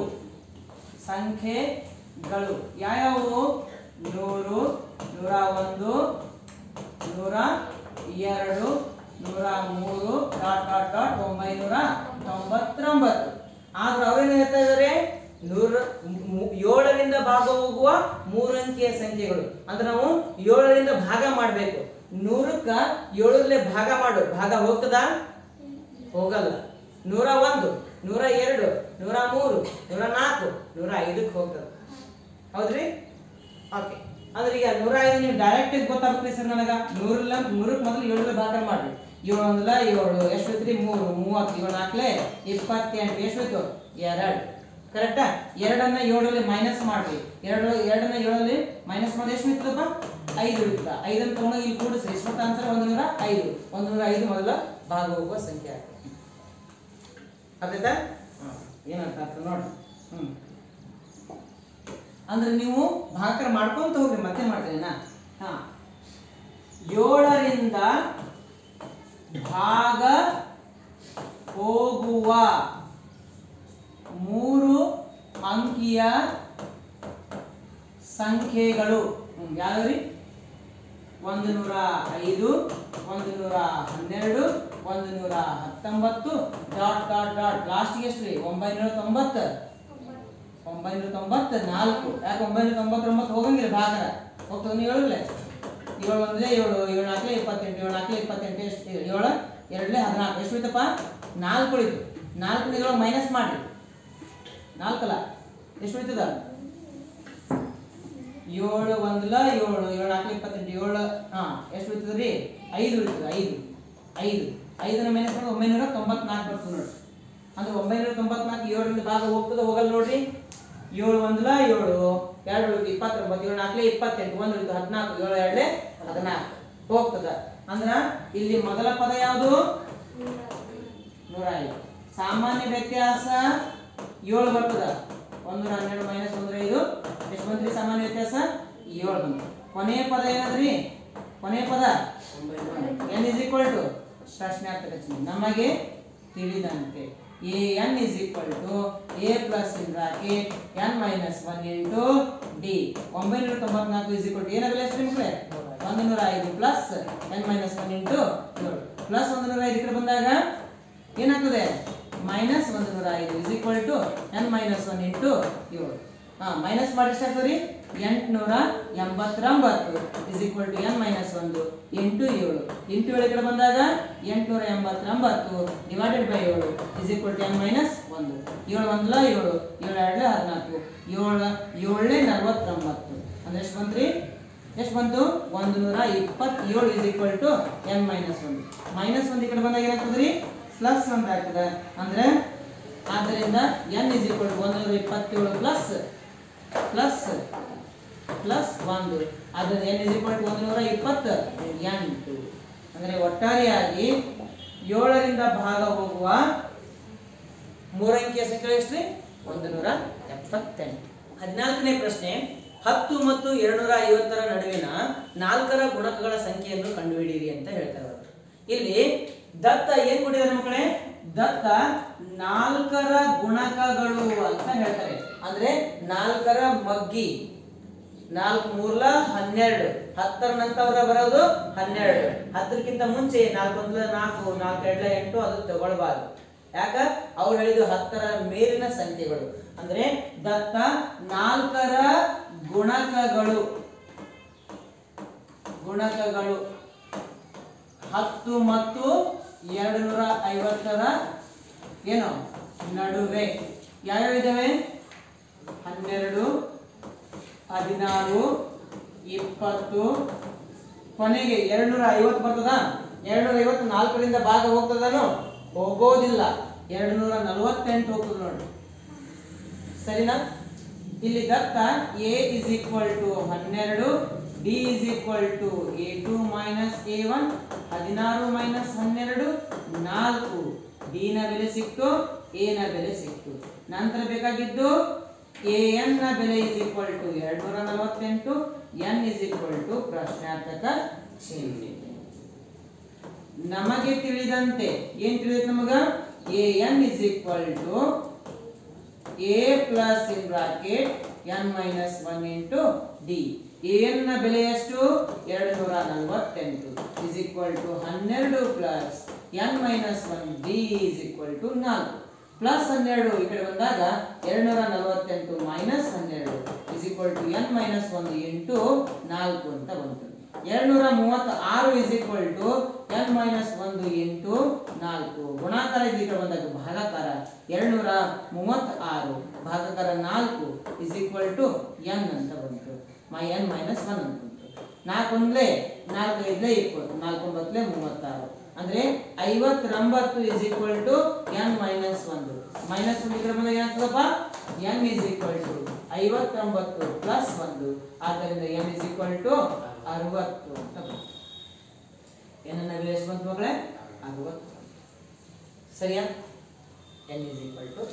ಸಂಖ್ಯೆಗಳು ಯಾವ್ಯಾವು ನೂರು ನೂರ ಒಂದು ನೂರ ಎರಡು ನೂರ ಮೂರು ಡಾಟ್ ಡಾಟ್ ಡಾಟ್ ಒಂಬೈನೂರ ತೊಂಬತ್ತೊಂಬತ್ತು ಆದ್ರೆ ಅವ್ರೇನು ಹೇಳ್ತಾ ಇದ್ದಾರೆ ನೂರ ಮು- ಏಳರಿಂದ ಭಾಗ ಹೋಗುವ ಮೂರು ಅಂಕಿಯ ಸಂಖ್ಯೆಗಳು ಅಂದ್ರೆ ನಾವು ಏಳರಿಂದ ಭಾಗ ಮಾಡಬೇಕು ನೂರಕ್ಕ ಏಳರಲ್ಲೇ ಭಾಗ ಮಾಡು ಭಾಗ ಹೋಗ್ತದಾ ಹೋಗಲ್ಲ ನೂರ ಒಂದು ನೂರ ಎರಡು ನೂರ ಮೂರು ನೂರ ನಾಲ್ಕು ನೂರ ಐದಕ್ಕೆ ಹೋಗ್ತದೆ ಹೌದ್ರಿ ಓಕೆ ಅಂದ್ರೆ ಈಗ ನೂರ ಐದು ನೀವು ಡೈರೆಕ್ಟ್ ಗೊತ್ತಾಗುತ್ತೆ ಸರ್ ನನಗ ನೂರಲ್ಲ ನೂರಕ್ಕೆ ಮೊದಲು ಏಳರಲ್ಲಿ ಭಾಗ ಮಾಡ್ರಿ ಏಳು ಒಂದಲ್ಲ ಏಳು ಎಷ್ಟು ಐತ್ರಿ ಮೂರು ಮೂವತ್ತು ಏಳು ನಾಲ್ಕಲೆ ಇಪ್ಪತ್ತೆಂಟು ಎಷ್ಟು ಹೋಯ್ತು ಎರಡು ಕರೆಕ್ಟಾ ಎರಡನ್ನ ಏಳರಲ್ಲಿ ಮೈನಸ್ ಮಾಡ್ರಿ ಎರಡು ಎರಡನ್ನ ಏಳರಲ್ಲಿ ಮೈನಸ್ ಮಾಡಿ ಎಷ್ಟು ಉಳಿತದಪ್ಪ ಐದು ಉಳಿತದ ಐದನ್ನು ತಗೊಂಡು ಇಲ್ಲಿ ಕೂಡಿಸ್ರಿ ಎಷ್ಟು ಆನ್ಸರ್ ಒಂದು ನೂರ ಐದು ಒಂದು ನೂರ ಐದು ಮೊದಲ ಭಾಗ ಹೋಗುವ ಸಂಖ್ಯೆ ಆಗ್ತದೆ ಅರ್ಥಾಯ್ತಾ ಏನಂತ ಅರ್ಥ ನೋಡ್ರಿ ಹ್ಮ್ ಅಂದ್ರೆ ನೀವು ಭಾಕರ ಮಾಡ್ಕೊಂತ ಹೋಗ್ರಿ ಮತ್ತೆ ಮಾಡ್ತೀರೇನಾ ಹಾ ಏಳರಿಂದ ಭಾಗ ಹೋಗುವ ಮೂರು ಅಂಕಿಯ ಸಂಖ್ಯೆಗಳು ಹ್ಮ್, ಯಾವ್ಯಾವ್ರಿ ಒಂದು ನೂರ ಐದು ಒಂದು ನೂರ ಹನ್ನೆರಡು ಒಂದು ನೂರ ಹತ್ತೊಂಬತ್ತು ಡಾಟ್ ಡಾಟ್ ಡಾಟ್ ಲಾಸ್ಟ್ಗೆ ಎಷ್ಟು ರೀ ಒಂಬೈನೂರ ತೊಂಬತ್ತು ಒಂಬೈನೂರ ತೊಂಬತ್ತ ನಾಲ್ಕು ಯಾಕೆ ಒಂಬೈನೂರ ತೊಂಬತ್ತೊಂಬತ್ತು ಹೋಗಂಗಿಲ್ಲ ಭಾಗರ ಹೋಗ್ತದೆ ನೀವು ಹೇಳಿದ್ರೆ ಏಳು ಒಂದೇ ಏಳು ಏಳು ನಾಲ್ಕಲೆ ಇಪ್ಪತ್ತೆಂಟು ಏಳು ನಾಲ್ಕಲೆ ಇಪ್ಪತ್ತೆಂಟು ಎಷ್ಟು ಏಳು ಎರಡಲೇ ಹದಿನಾಲ್ಕು ಎಷ್ಟು ಉಳಿತಪ್ಪ ನಾಲ್ಕು ಉಳಿತು ನಾಲ್ಕು ಇದ್ರೊಳಗೆ ಮೈನಸ್ ಮಾಡಿ ನಾಲ್ಕಲ್ಲ ಎಷ್ಟು ಉಳಿತದ ಏಳು ಒಂದಲ ಏಳು ಏಳು ನಾಲ್ಕು ಇಪ್ಪತ್ತೆಂಟು ಏಳು ಹಾಂ ಎಷ್ಟು ಉಳಿತದ ರೀ ಐದು ಉಳಿತದ ಐದು ಐದು ಐದನ್ನ ಮೈನಸ್ ಮಾಡಿ ಒಂಬೈನೂರ ತೊಂಬತ್ನಾಲ್ಕು ಬರ್ತದೆ ನೋಡ್ರಿ ಅಂದ್ರೆ ಒಂಬೈನೂರ ತೊಂಬತ್ನಾಲ್ಕು ಏಳರಿಂದ ಭಾಗ ಹೋಗ್ತದ ಹೋಗಲ್ಲ ನೋಡ್ರಿ ಏಳು ಒಂದ್ಲ ಏಳು ಎರಡು ಉಳಿತು ಇಪ್ಪತ್ತೊಂಬತ್ತು ಏಳು ನಾಲ್ಕಲೆ ಇಪ್ಪತ್ತೆಂಟು ಒಂದು ಉಳಿತು ಹದಿನಾಲ್ಕು ಏಳು ಎರಡಲೆ ಹದಿನಾಲ್ಕು ಹೋಗ್ತದ ಅಂದ್ರ ಇಲ್ಲಿ ಮೊದಲ ಪದ ಯಾವುದು ನೂರ ಐದು ಸಾಮಾನ್ಯ ವ್ಯತ್ಯಾಸ ಏಳು ಬರ್ತದ ಒಂದು ಹನ್ನೆರಡು ಮೈನಸ್ ಒಂದು ಐದು ಎಷ್ಟು ಬಂತ್ರಿ ಸಾಮಾನ್ಯ ವ್ಯತ್ಯಾಸ ಏಳು ಬಂತು ಕೊನೆಯ ಪದ ಏನದ್ರಿ ಕೊನೆಯ ಪದ ಎನ್ ಇಸ್ ಈಕ್ವಲ್ ಟು ಪ್ರಶ್ನಾರ್ಥಕ ಚಿಹ್ನೆ ನಮಗೆ ತಿಳಿದಂತೆ A N is equal to A plus in bracket N minus one into D ಒಂಬೈನೂರ ತೊಂಬತ್ನಾಲ್ಕು ಇಸ್ ಈಕ್ವಲ್ ಟು ಏನಾಗಲ್ಲ ಎಷ್ಟು ನಿಮ್ಗೆ ಒಂದು ನೂರ ಐದು plus N minus one into ಏಳು ಪ್ಲಸ್ ಒಂದು ನೂರ ಐದು ಈ ಕಡೆ ಬಂದಾಗ ಏನಾಗ್ತದೆ ಮೈನಸ್ ಒಂದು ನೂರ ಐದು is equal to N minus one into ಏಳು ಹಾಂ ಮೈನಸ್ ಮಾಡಿ ಎಷ್ಟಾಗ್ತದೆ ಎಂಟುನೂರ ಎಂಬತ್ತೊಂಬತ್ತು is equal to N minus ಒಂದು ಎಂಟು ಏಳು ಎಂಟು ಏಳು ಈ ಕಡೆ ಬಂದಾಗ ಎಂಟುನೂರ ಎಂಬತ್ತೊಂಬತ್ತು ಡಿವೈಡೆಡ್ ಬೈ ಏಳು is equal to N minus ಒಂದು ಏಳು ಒಂದ್ಲ ಏಳು ಏಳು ಎರಡ್ಲೆ ಹದಿನಾಲ್ಕು ಏಳು ಏಳನೇ ನಲವತ್ತೊಂಬತ್ತು ಅಂದ್ರೆ ಎಷ್ಟು ಬಂತ್ರಿ ಎಷ್ಟು ಬಂತು ಒಂದು ನೂರ ಇಪ್ಪತ್ತೇಳು is equal to N minus ಒಂದು ಮೈನಸ್ ಒಂದು ಈ ಕಡೆ ಬಂದಾಗ ಏನಾಗ್ತದ್ರಿ ಪ್ಲಸ್ ಒಂದು ಆಗ್ತದೆ ಅಂದ್ರೆ ಆದ್ದರಿಂದ ಎನ್ ಇಸ್ ಈಕ್ವಲ್ ಟು ಒಂದು ನೂರ ಇಪ್ಪತ್ತೇಳು ಪ್ಲಸ್ ಪ್ಲಸ್ ಪ್ಲಸ್ ಒಂದು ಆದ್ದರಿಂದ ಎನ್ ಇಸ್ ಈಕ್ವಲ್ ಟು ಒಂದು ನೂರ ಇಪ್ಪತ್ತ ಎಂಟು ಅಂದರೆ ಒಟ್ಟಾರೆಯಾಗಿ ಏಳರಿಂದ ಭಾಗ ಹೋಗುವ ಮೂರಂಕಿಯ ಸಂಖ್ಯೆ ಎಷ್ಟು ಒಂದು ನೂರ ಎಪ್ಪತ್ತೆಂಟು ಹದಿನಾಲ್ಕನೇ ಪ್ರಶ್ನೆ ಹತ್ತು ಮತ್ತು ಎರಡ್ನೂರ ಐವತ್ತರ ನಡುವಿನ ನಾಲ್ಕರ ಗುಣಕಗಳ ಸಂಖ್ಯೆಯನ್ನು ಕಂಡುಹಿಡಿಯಿರಿ ಅಂತ ಹೇಳ್ತಾರೆ ಅವರು ಇಲ್ಲಿ ದತ್ತ ಏನ್ ಕೊಟ್ಟಿದ್ದಾರೆ ಮಕ್ಕಳೇ ದತ್ತ ನಾಲ್ಕರ ಗುಣಕಗಳು ಅಂತ ಹೇಳ್ತಾರೆ ಅಂದ್ರೆ ನಾಲ್ಕರ ಮಗ್ಗಿ ನಾಲ್ಕು ಮೂರ್ಲ ಹನ್ನೆರಡು ಹತ್ತರ ನಂತರ ಬರೋದು ಹನ್ನೆರಡು ಹತ್ತರಕ್ಕಿಂತ ಮುಂಚೆ ನಾಲ್ಕು ಒಂದ್ಲ ನಾಲ್ಕು ನಾಲ್ಕು ಎರಡ್ಲ ಎಂಟು ಅದು ತಗೊಳ್ಬಾರ್ದು ಯಾಕ ಅವ್ರು ಹೇಳಿದ್ದು ಹತ್ತರ ಮೇಲಿನ ಸಂಖ್ಯೆಗಳು ಅಂದ್ರೆ ದತ್ತ ನಾಲ್ಕರ ಗುಣಕಗಳು ಗುಣಕಗಳು ಹತ್ತು ಮತ್ತು ಎರಡು ನೂರ ಐವತ್ತರ ಏನು ನಡುವೆ ಯಾವ್ಯಾವ ಇದಾವೆ ಹನ್ನೆರಡು ಹದಿನಾರು ಇಪ್ಪತ್ತು ಕೊನೆಗೆ ಎರಡ್ನೂರ ಐವತ್ತು ಬರ್ತದ ಎರಡ್ನೂರ ಐವತ್ತು ನಾಲ್ಕರಿಂದ ಭಾಗ ಹೋಗ್ತದನು ಹೋಗೋದಿಲ್ಲ ಎರಡು ನೂರ ನಲವತ್ತೆಂಟು ಹೋಗ್ತದ ನೋಡಿ ಸರಿನಾ ಇಲ್ಲಿ ದತ್ತ ಎ ಇಸ್ ಈಕ್ವಲ್ ಟು ಹನ್ನೆರಡು D is equal to A two minus A one ಹದಿನಾರು ಮೈನಸ್ ಹನ್ನೆರಡು ನಾಲ್ಕು ಡಿ ನ ಬೆಲೆ ಸಿಕ್ತು ಎ ನ ಬೆಲೆ ಸಿಕ್ತು ನಂತರ ಬೇಕಾಗಿದ್ದು ಎ ಎನ್ ನ ಬೆಲೆ ಇಸ್ ಈಕ್ವಲ್ ಟು ಎರಡು ನೂರ ನಲವತ್ತೆಂಟು ಎನ್ ಇಸ್ ಈಕ್ವಲ್ ಟು ಪ್ರಶ್ನಾರ್ಥಕ ಚಿಹ್ನೆ ನಮಗೆ ತಿಳಿದಂತೆ ಏನ್ ತಿಳಿದೈತೆ ನಮಗ A N is equal to A plus in bracket N minus one into D N ನ ಬೆಲೆ ಎಷ್ಟು ಎರಡು ನೂರ ನಲವತ್ತೆಂಟು ಇಸ್ ಈಕ್ವಲ್ ಟು ಹನ್ನೆರಡು plus N minus one D is equal to ನಾಲ್ಕು ಪ್ಲಸ್ ಹನ್ನೆರಡು ಈ ಕಡೆ ಬಂದಾಗ ಎರಡು ನೂರ ನಲವತ್ತೆಂಟು ಮೈನಸ್ ಹನ್ನೆರಡು is equal to N minus ಒಂದು ಇಂಟು ನಾಲ್ಕು ಅಂತ ಬಂತು ಎರಡ್ನೂರ ಮೂವತ್ತ ಆರು is equal to N minus ಒಂದು ಇಂಟು ನಾಲ್ಕು ಗುಣಾಕಾರ ಇದಕ್ಕೆ ಬಂದಾಗ ಭಾಗಾಕಾರ ಎರಡ್ನೂರ ಮೂವತ್ತ ಆರು ಭಾಗಾಕಾರ ನಾಲ್ಕು ಇಸ್ ಈಕ್ವಲ್ ಟು ಎನ್ ಅಂತ ಬಂತು ಮೈ ಎನ್ ಮೈನಸ್ ಒನ್ ಅಂತ ಬಂತು ನಾಲ್ಕು ಒಂದ್ಲೆ ನಾಲ್ಕು ಐದ್ಲೆ ಇಪ್ಪತ್ತು ನಾಲ್ಕು ಒಂಬತ್ತಲೆ ಮೂವತ್ತಾರು ಅಂದ್ರೆ ಐವತ್ತೊಂಬತ್ತು is equal to N minus ಒಂದು ಮೈನಸ್ ಒಂದು ಈ ಕಡೆ ಬಂದಾಗ ಏನಾಗ್ತದಪ್ಪ ಎನ್ ಇಸ್ ಈಕ್ವಲ್ ಟು ಐವತ್ತೊಂಬತ್ತು ಪ್ಲಸ್ ಒಂದು ಆದ್ದರಿಂದ ಎನ್ ಇಸ್ ಈಕ್ವಲ್ ಟು ಅರವತ್ತು ಅಂತ ಬಂತು ಏನನ್ನ ಬೆಲೆ ಎಷ್ಟು ಬಂತು ಮಗಳೇ ಅರವತ್ತು ಸರಿಯಾ ಎನ್ ಇಸ್ ಈಕ್ವಲ್ ಟು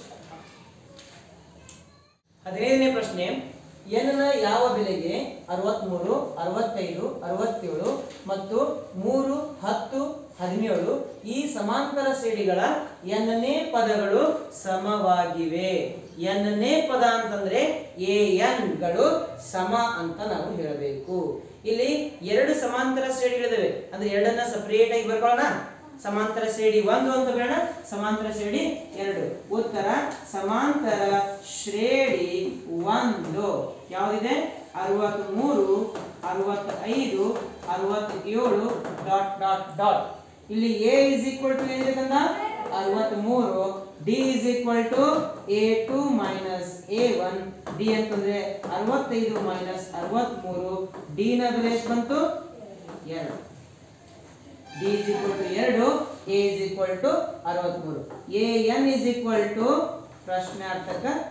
ಹದಿನೈದನೇ ಪ್ರಶ್ನೆ ಎನ್ನ ಯಾವ ಬೆಲೆಗೆ ಅರವತ್ಮೂರು ಅರವತ್ತೈದು ಅರವತ್ತೇಳು ಮತ್ತು ಮೂರು ಹತ್ತು ಹದಿನೇಳು ಈ ಸಮಾಂತರ ಶ್ರೇಣಿಗಳ ಎನ್ನನೇ ಪದಗಳು ಸಮವಾಗಿವೆ ಎನ್ನನೇ ಪದ ಅಂತಂದ್ರೆ ಎ ಎನ್ ಗಳು ಸಮ ಅಂತ ನಾವು ಹೇಳಬೇಕು ಇಲ್ಲಿ ಎರಡು ಸಮಾಂತರ ಶ್ರೇಣಿಗಳಿದಾವೆ ಅಂದ್ರೆ ಎರಡನ್ನ ಸಪರೇಟ್ ಆಗಿ ಬರ್ಕೊಳ್ಳೋಣ ಸಮಾಂತರ ಶ್ರೇಣಿ ಒಂದು ಅಂತ ಬೇಡ ಸಮಾಂತರ ಶ್ರೇಣಿ ಎರಡು ಉತ್ತರ ಸಮಾಂತರ ಶ್ರೇಣಿ ಒಂದು ಯಾವುದಿದೆ ಅರವತ್ಮೂರು ಅರವತ್ತೈದು ಅರವತ್ತೇಳು ಡಾಟ್ ಡಾಟ್ ಡಾಟ್ ಇಲ್ಲಿ ಎ ಇಸ್ ಈಕ್ವಲ್ ಟು ಏನಿದೆ ಕಂದ ಅರವತ್ಮೂರು D is equal to A two minus A one D ಅಂತಂದ್ರೆ ಅರವತ್ತೈದು ಮೈನಸ್ ಅರವತ್ಮೂರು ಡಿ ನ ಬೆಲೆ ಎಷ್ಟು ಬಂತು ಎರಡು ಡಿ ಇಸ್ ಈಕ್ವಲ್ ಟು ಎರಡು ಎ ಇಸ್ ಈಕ್ವಲ್ ಟು ಅರವತ್ಮೂರು A N is equal to ಪ್ರಶ್ನಾರ್ಥಕ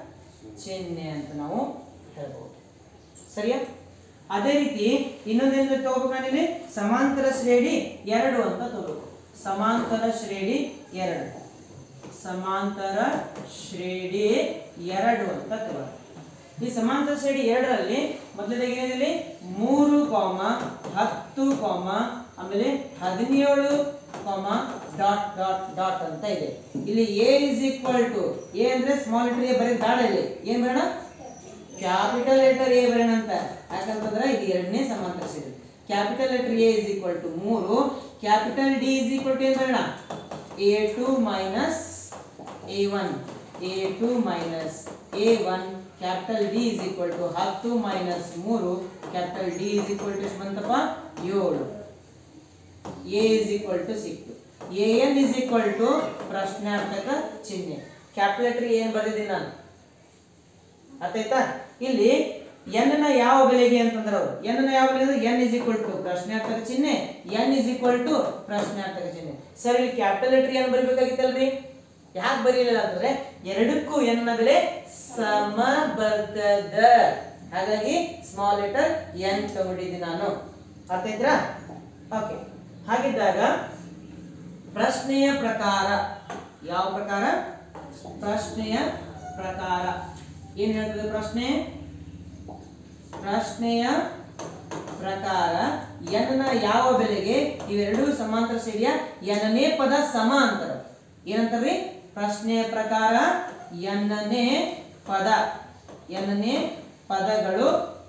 ಚಿಹ್ನೆ ಅಂತ ನಾವು ಹೇಳ್ಬೋದು ಸರಿಯಾ ಅದೇ ರೀತಿ ಇನ್ನೊಂದೇನು ತಗೋಬೇಕಾದ್ರೆ ಸಮಾಂತರ ಶ್ರೇಣಿ ಎರಡು ಅಂತ ತಗೋಬೇಕು ಸಮಾಂತರ ಶ್ರೇಣಿ ಎರಡು ಸಮಾಂತರ ಶ್ರೇಣಿ ಎರಡು ಅಂತ ತಗೋಬೇಕು ಈ ಸಮಾಂತರ ಶ್ರೇಣಿ ಎರಡರಲ್ಲಿ ಮೊದಲನೇದಾಗಿ ಏನಿದೆ ಮೂರು ಕಾಮ ಹತ್ತು ಕಾಮ ಆಮೇಲೆ ಹದಿನೇಳು ಕಾಮ ಡಾಟ್ ಡಾಟ್ ಡಾಟ್ ಅಂತ ಇದೆ ಇಲ್ಲಿ A is equal to A ಅಂದ್ರೆ ಸ್ಮಾಲ್ ಲೆಟರ್ ಎ ಬರೀ ದಾಡ ಇಲ್ಲಿ ಏನ್ ಬೇಡ ಕ್ಯಾಪಿಟಲ್ ಲೆಟರ್ ಎ ಬರೋಣ ಅಂತ ಯಾಕಂತಂದ್ರೆ ಇದು ಎರಡನೇ ಸಮಾಂತರ ಶ್ರೇಣಿ capital letter A is equal to ಮೂರು capital D is equal to ಏನ್ ಬರೋಣ A two minus A one A two minus A one capital D is equal to ಹತ್ತು ಮೈನಸ್ ಮೂರು capital D is equal to ಎಷ್ಟು ಬಂತಪ್ಪ ಏಳು A is equal to ಸಿಕ್ತು A N is equal to ಪ್ರಶ್ನಾರ್ಥಕ ಚಿಹ್ನೆ ಕ್ಯಾಪಿಟಲ್ ಲೆಟರ್ ಏನ್ ಬರೆದಿದ್ದೀನಿ ನಾನು ಅರ್ಥಾಯ್ತಾ ಇಲ್ಲಿ ಎನ್ ನ ಯಾವ ಬೆಲೆಗೆ ಅಂತಂದ್ರೆ ಅವರು ಎನ್ ನ ಯಾವ ಬೆಲೆ ಎನ್ ಇಸ್ ಈಕ್ವಲ್ ಟು ಪ್ರಶ್ನಾರ್ಥಕ ಚಿಹ್ನೆ ಎನ್ ಇಸ್ ಈಕ್ವಲ್ ಟು ಪ್ರಶ್ನಾರ್ಥಕ ಚಿಹ್ನೆ ಸರ್ ಇಲ್ಲಿ ಕ್ಯಾಪಿಟಲ್ ಲೆಟರ್ ಏನ್ ಬರಿಬೇಕಾಗಿತ್ತಲ್ರಿ ಯಾಕೆ ಬರೀಲಿಲ್ಲ ಅಂತಂದ್ರೆ ಎರಡಕ್ಕೂ ಎನ್ ನ ಬೆಲೆ ಸಮ ಬರ್ತದ ಹಾಗಾಗಿ ಸ್ಮಾಲ್ ಲೆಟರ್ ಎನ್ ತಗೊಂಡಿದ್ದೀನಿ ನಾನು ಅರ್ಥ ಆಯ್ತಾ ಓಕೆ ಹಾಗಿದ್ದಾಗ ಪ್ರಶ್ನೆಯ ಪ್ರಕಾರ ಯಾವ ಪ್ರಕಾರ ಪ್ರಶ್ನೆಯ ಪ್ರಕಾರ ಏನ್ ಹೇಳ್ತದೆ ಪ್ರಶ್ನೆ ಪ್ರಶ್ನೆಯ ಪ್ರಕಾರ ಎನ್ ನ ಯಾವ ಬೆಲೆಗೆ ಇವೆರಡೂ ಸಮಾಂತರ ಶ್ರೇಣಿಯ ಎನ್ನನೇ ಪದ ಸಮ ಅಂತಾರೆ ಏನಂತಾರ್ರಿ ಪ್ರಶ್ನೆಯ ಪ್ರಕಾರ ಎನ್ನನೇ ಪದ ಎನ್ನನೇ ಪದಗಳು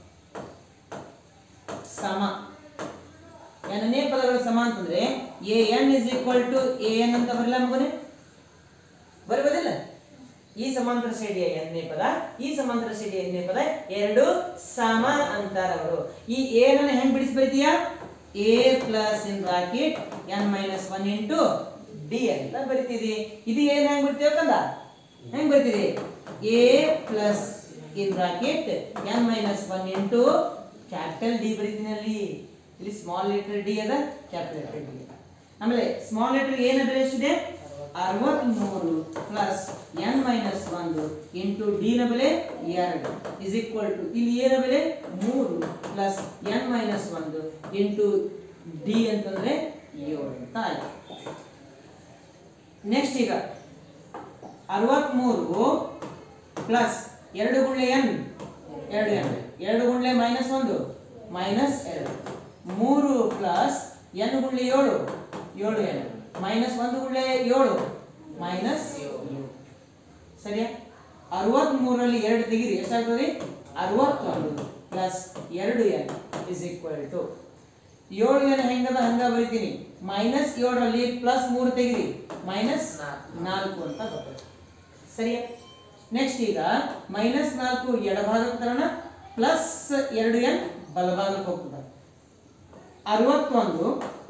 ಸಮ ಎನ್ನನೇ ಪದಗಳು ಸಮ ಅಂತಂದ್ರೆ A N is equal to A N ಅಂತ ಬರಲ್ಲ ಮಗನೇ ಬರಬಹುದಿಲ್ಲ ಈ ಸಮಾಂತರ ಶ್ರೇಣಿಯ ಎನ್ನೇ ಪದ ಈ ಸಮಾಂತರ ಶ್ರೇಣಿಯ ಎನ್ನೇ ಪದ ಎರಡು ಸಮ ಅಂತಾರ ಅವರು ಈ ಏನನ್ನ ಹೆಂಗ್ ಬಿಡಿಸಿ ಬರೀತೀಯಾ A plus in bracket N minus one into D ಅಂತ ಬರಿತಿದಿ ಇದು ಏನ್ ಹೆಂಗ್ ಬಿಡ್ತೀವಿ ಕಂದ ಹೆಂಗ್ ಬರಿತಿದಿ A plus in bracket N minus one into capital D ಬರಿತೀನಿ ಅಲ್ಲಿ ಇಲ್ಲಿ ಸ್ಮಾಲ್ ಲೆಟರ್ ಡಿ ಅದ ಕ್ಯಾಪಿಟಲ್ ಲೆಟರ್ ಡಿ ಅದ ಆಮೇಲೆ ಸ್ಮಾಲ್ ಲೆಟರ್ ಏನ ಬೆಲೆ ಎಷ್ಟಿದೆ ಅರವತ್ಮೂರು ಪ್ಲಸ್ ಎನ್ ಮೈನಸ್ ಒಂದು ಇಂಟು ಡಿ ನ ಬೆಲೆ ಎರಡು ಇಸ್ ಈಕ್ವಲ್ ಟು ಇಲ್ಲಿ ಏನ ಬೆಲೆ ಮೂರು ಪ್ಲಸ್ ಎನ್ ಮೈನಸ್ ಒಂದು ಇಂಟು ಡಿ ಅಂತಂದ್ರೆ ಏಳು ಅಂತ ಆಯ್ತು ನೆಕ್ಸ್ಟ್ ಈಗ ಅರವತ್ಮೂರು ಪ್ಲಸ್ ಎರಡು ಗುಳ್ಳೆ ಎನ್ ಎರಡು ಎನ್ ಎರಡು ಗುಳ್ಳೆ ಮೈನಸ್ ಒಂದು ಮೈನಸ್ ಎರಡು ಮೂರು ಪ್ಲಸ್ ಎನ್ ಗುಳ್ಳೆ ಏಳು ಏಳು ಎನ್ ಮೈನಸ್ ಒಂದು ಗುಳ್ಳೆ ಏಳು ಮೈನಸ್ ಏಳು ಸರಿಯಾ ಅರವತ್ಮೂರರಲ್ಲಿ ಎರಡು ತೆಗೀರಿ ಎಷ್ಟಾಗ್ತದೆ ಅರವತ್ತೊಂದು ಪ್ಲಸ್ ಎರಡು ಎನ್ ಇಸ್ ಈಕ್ವಲ್ ಟು ಏಳು ಎನ್ ಹೆಂಗದ ಹಂಗ ಬರಿತೀನಿ ಮೈನಸ್ ಏಳರಲ್ಲಿ ಪ್ಲಸ್ ಮೂರು ತೆಗಿರಿ ಮೈನಸ್ ನಾಲ್ಕು ಅಂತ ಬರ್ತದೆ ಸರಿಯಾ ನೆಕ್ಸ್ಟ್ ಈಗ ಮೈನಸ್ ನಾಲ್ಕು ಎಡಭಾಗಕ್ಕೆ ತರೋಣ ಪ್ಲಸ್ ಎರಡು ಎನ್ ಬಲಭಾಗಕ್ಕೆ ಹೋಗ್ತದೆ ಅರವತ್ತೊಂದು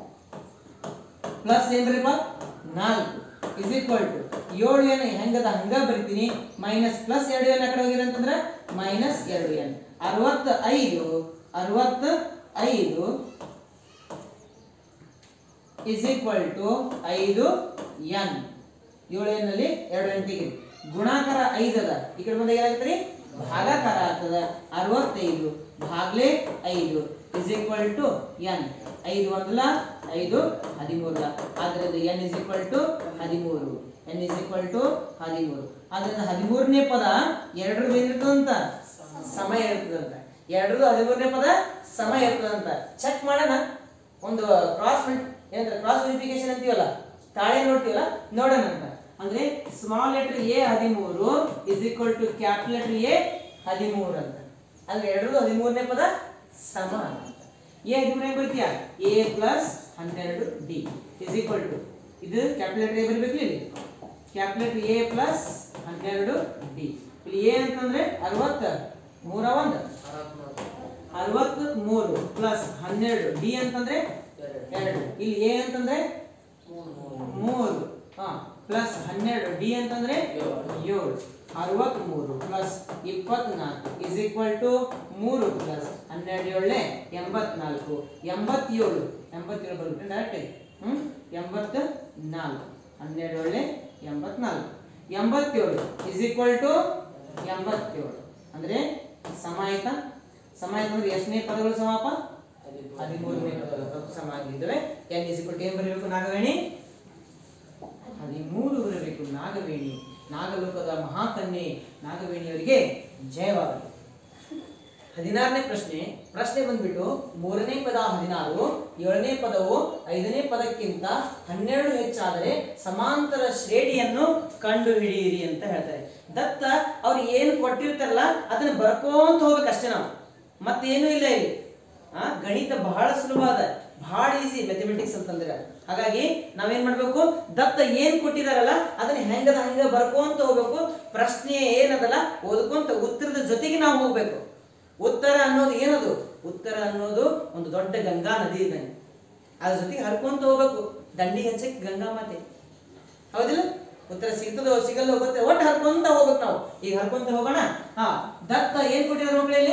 ಪ್ಲಸ್ ಏನ್ರಿಪ್ಪ ನಾಲ್ಕು ಇಸ್ ಈಕ್ವಲ್ ಟು ಏಳು ಎನ್ ಹೆಂಗದ ಹಂಗ ಬರಿತೀನಿ ಮೈನಸ್ ಪ್ಲಸ್ ಎರಡು ಎನ್ ಆ ಕಡೆ ಹೋಗಿದೆ ಅಂತಂದ್ರೆ ಮೈನಸ್ ಎರಡು ಎನ್ ಅರವತ್ತ ಐದು ಅರವತ್ತ ಐದು ಇಸ್ ಈಕ್ವಲ್ ಟು ಐದು ಎನ್ ಏಳು ಎನ್ ಅಲ್ಲಿ ಎರಡು ಎನ್ ತೆಗೀರಿ ಗುಣಾಕಾರ ಐದು ಅದ ಈ ಕಡೆ ಬಂದಾಗ ಏನಾಗ್ತದೆ ಭಾಗಾಕಾರ ಆಗ್ತದ ಅರವತ್ತೈದು ಭಾಗ್ಲೆ ಐದು ಇಸ್ ಈಕ್ವಲ್ ಟು ಎನ್ ಐದು ಒಂದಲ ಐದು ಹದಿಮೂರಲ ಆದ್ದರಿಂದ ಎನ್ ಇಸ್ ಈಕ್ವಲ್ ಟು ಹದಿಮೂರು ಎನ್ ಇಸ್ ಈಕ್ವಲ್ ಟು ಹದಿಮೂರು ಆದ್ದರಿಂದ ಹದಿಮೂರನೇ ಪದ ಎರಡರದ್ದು ಏನಿರ್ತದಂತ ಸಮ ಇರ್ತದಂತ ಎರಡರದ್ದು ಹದಿಮೂರನೇ ಪದ ಸಮ ಇರ್ತದಂತ ಚೆಕ್ ಮಾಡೋಣ ಒಂದು ಕ್ರಾಸ್ ಏನಂದ್ರೆ ಕ್ರಾಸ್ ವೆರಿಫಿಕೇಶನ್ ಅಂತೀವಲ್ಲ ತಾಳೆ ನೋಡ್ತೀವಲ್ಲ ನೋಡೋಣ ಅಂತ ಅಂದ್ರೆ ಸ್ಮಾಲ್ ಲೆಟರ್ ಎ ಹದಿಮೂರು is equal to capital letter A ಹದಿಮೂರು ಅಂತ ಅಂದ್ರೆ ಎರಡರದ್ದು ಹದಿಮೂರನೇ ಪದ ಸಮ ಅಂತ ಎ ಹದಿಮೂರು ಹೆಂಗ್ ಬರ್ತೀಯ ಎ ಪ್ಲಸ್ ಹನ್ನೆರಡು ಡಿ ಇಸ್ ಈಕ್ವಲ್ ಟು ಇದು ಕ್ಯಾಪಿಟಲ್ ಲೆಟರ್ ಎ ಬರಬೇಕು ಇಲ್ಲಿ ಕ್ಯಾಪಿಟಲ್ ಲೆಟರ್ ಎ ಪ್ಲಸ್ ಹನ್ನೆರಡು ಡಿ ಇಲ್ಲಿ ಎ ಅಂತಂದ್ರೆ ಅರವತ್ತ ಮೂರ ಒಂದು ಅರವತ್ತ್ ಮೂರು ಪ್ಲಸ್ ಹನ್ನೆರಡು ಡಿ ಅಂತಂದ್ರೆ ಎರಡು ಇಲ್ಲಿ ಎ ಅಂತಂದ್ರೆ ಮೂರು ಹಾ ಪ್ಲಸ್ ಹನ್ನೆರಡು ಡಿ ಅಂತಂದ್ರೆ ಏಳು ಅರವತ್ಮೂರು ಪ್ಲಸ್ ಇಪ್ಪತ್ನಾಲ್ಕು ಇಸ್ ಈಕ್ವಲ್ ಟು ಮೂರು ಪ್ಲಸ್ ಹನ್ನೆರಡು ಏಳನೇ ಎಂಬತ್ನಾಲ್ಕು ಎಂಬತ್ತೇಳು ಎಂಬತ್ತೇಳು ಬರುತ್ತೆ ಡೈರೆಕ್ಟ್ ಹ್ಮ್ ಎಂಬತ್ತ ನಾಲ್ಕು ಹನ್ನೆರಡು ಏಳನೇ ಎಂಬತ್ನಾಲ್ಕು ಎಂಬತ್ತೇಳು ಇಸ್ ಈಕ್ವಲ್ ಟು ಎಂಬತ್ತೇಳು ಅಂದ್ರೆ ಸಮ ಆಯ್ತಾ ಸಮ ಆಯ್ತು ಅಂದ್ರೆ ಎಷ್ಟನೇ ಪದಗಳು ಸಮಾಪ ಹದಿಮೂರನೇ ಪದಗಳು ಸಮ ಆಗಿದ್ದಾವೆ ಎನ್ ಇಸ್ ಏನ್ ಬರೀಬೇಕು ನಾಗವೇಣಿ ಹದಿಮೂರು ಬರಬೇಕು ನಾಗವೇಣಿ ನಾಗಲೋಕದ ಮಹಾಕನ್ಯೆ ನಾಗವೇಣಿಯವರಿಗೆ ಜಯವಾಗಲಿ ಹದಿನಾರನೇ ಪ್ರಶ್ನೆ ಪ್ರಶ್ನೆ ಬಂದ್ಬಿಟ್ಟು ಮೂರನೇ ಪದ ಹದಿನಾರು ಏಳನೇ ಪದವು ಐದನೇ ಪದಕ್ಕಿಂತ ಹನ್ನೆರಡು ಹೆಚ್ಚಾದರೆ ಸಮಾಂತರ ಶ್ರೇಣಿಯನ್ನು ಕಂಡು ಹಿಡಿಯಿರಿ ಅಂತ ಹೇಳ್ತಾರೆ ದತ್ತ ಅವ್ರು ಏನು ಕೊಟ್ಟಿರ್ತಾರಲ್ಲ ಅದನ್ನ ಬರ್ಕೋಂತ ಹೋಗ್ಬೇಕಷ್ಟೇ ನಾವು ಮತ್ತೇನು ಇಲ್ಲ ಇಲ್ಲಿ ಆ ಗಣಿತ ಬಹಳ ಸುಲಭ ಅದ ಬಹಳ ಈಸಿ ಮ್ಯಾಥಮೆಟಿಕ್ಸ್ ಅಂತಂದ್ರೆ ಹಾಗಾಗಿ ನಾವೇನ್ ಮಾಡ್ಬೇಕು ದತ್ತ ಏನ್ ಕೊಟ್ಟಿದಾರಲ್ಲ ಅದನ್ನ ಹೆಂಗದ ಹಂಗ ಬರ್ಕೊಂತ ಹೋಗ್ಬೇಕು ಪ್ರಶ್ನೆ ಏನದಲ್ಲ ಓದ್ಕೊಂತ ಉತ್ತರದ ಜೊತೆಗೆ ನಾವು ಹೋಗ್ಬೇಕು ಉತ್ತರ ಅನ್ನೋದು ಏನದು ಉತ್ತರ ಅನ್ನೋದು ಒಂದು ದೊಡ್ಡ ಗಂಗಾ ನದಿ ಇದ್ದಂಗೆ ಅದ್ರ ಜೊತೆಗೆ ಹರ್ಕೊಂತ ಹೋಗ್ಬೇಕು ದಂಡಿ ಹಚ್ಚಕ್ಕೆ ಗಂಗಾ ಮಾತೆ ಹೌದಿಲ್ಲ ಉತ್ತರ ಸಿಗ್ತದೋ ಸಿಗಲ್ಲೋ ಗೊತ್ತೆ ಒಟ್ಟು ಹರ್ಕೊಂತ ಹೋಗ್ಬೇಕು ನಾವು ಈಗ ಹರ್ಕೊಂತ ಹೋಗೋಣ ಹಾ ದತ್ತ ಏನ್ ಕೊಟ್ಟಿದ್ದಾರೆ ಮಕ್ಕಳಲ್ಲಿ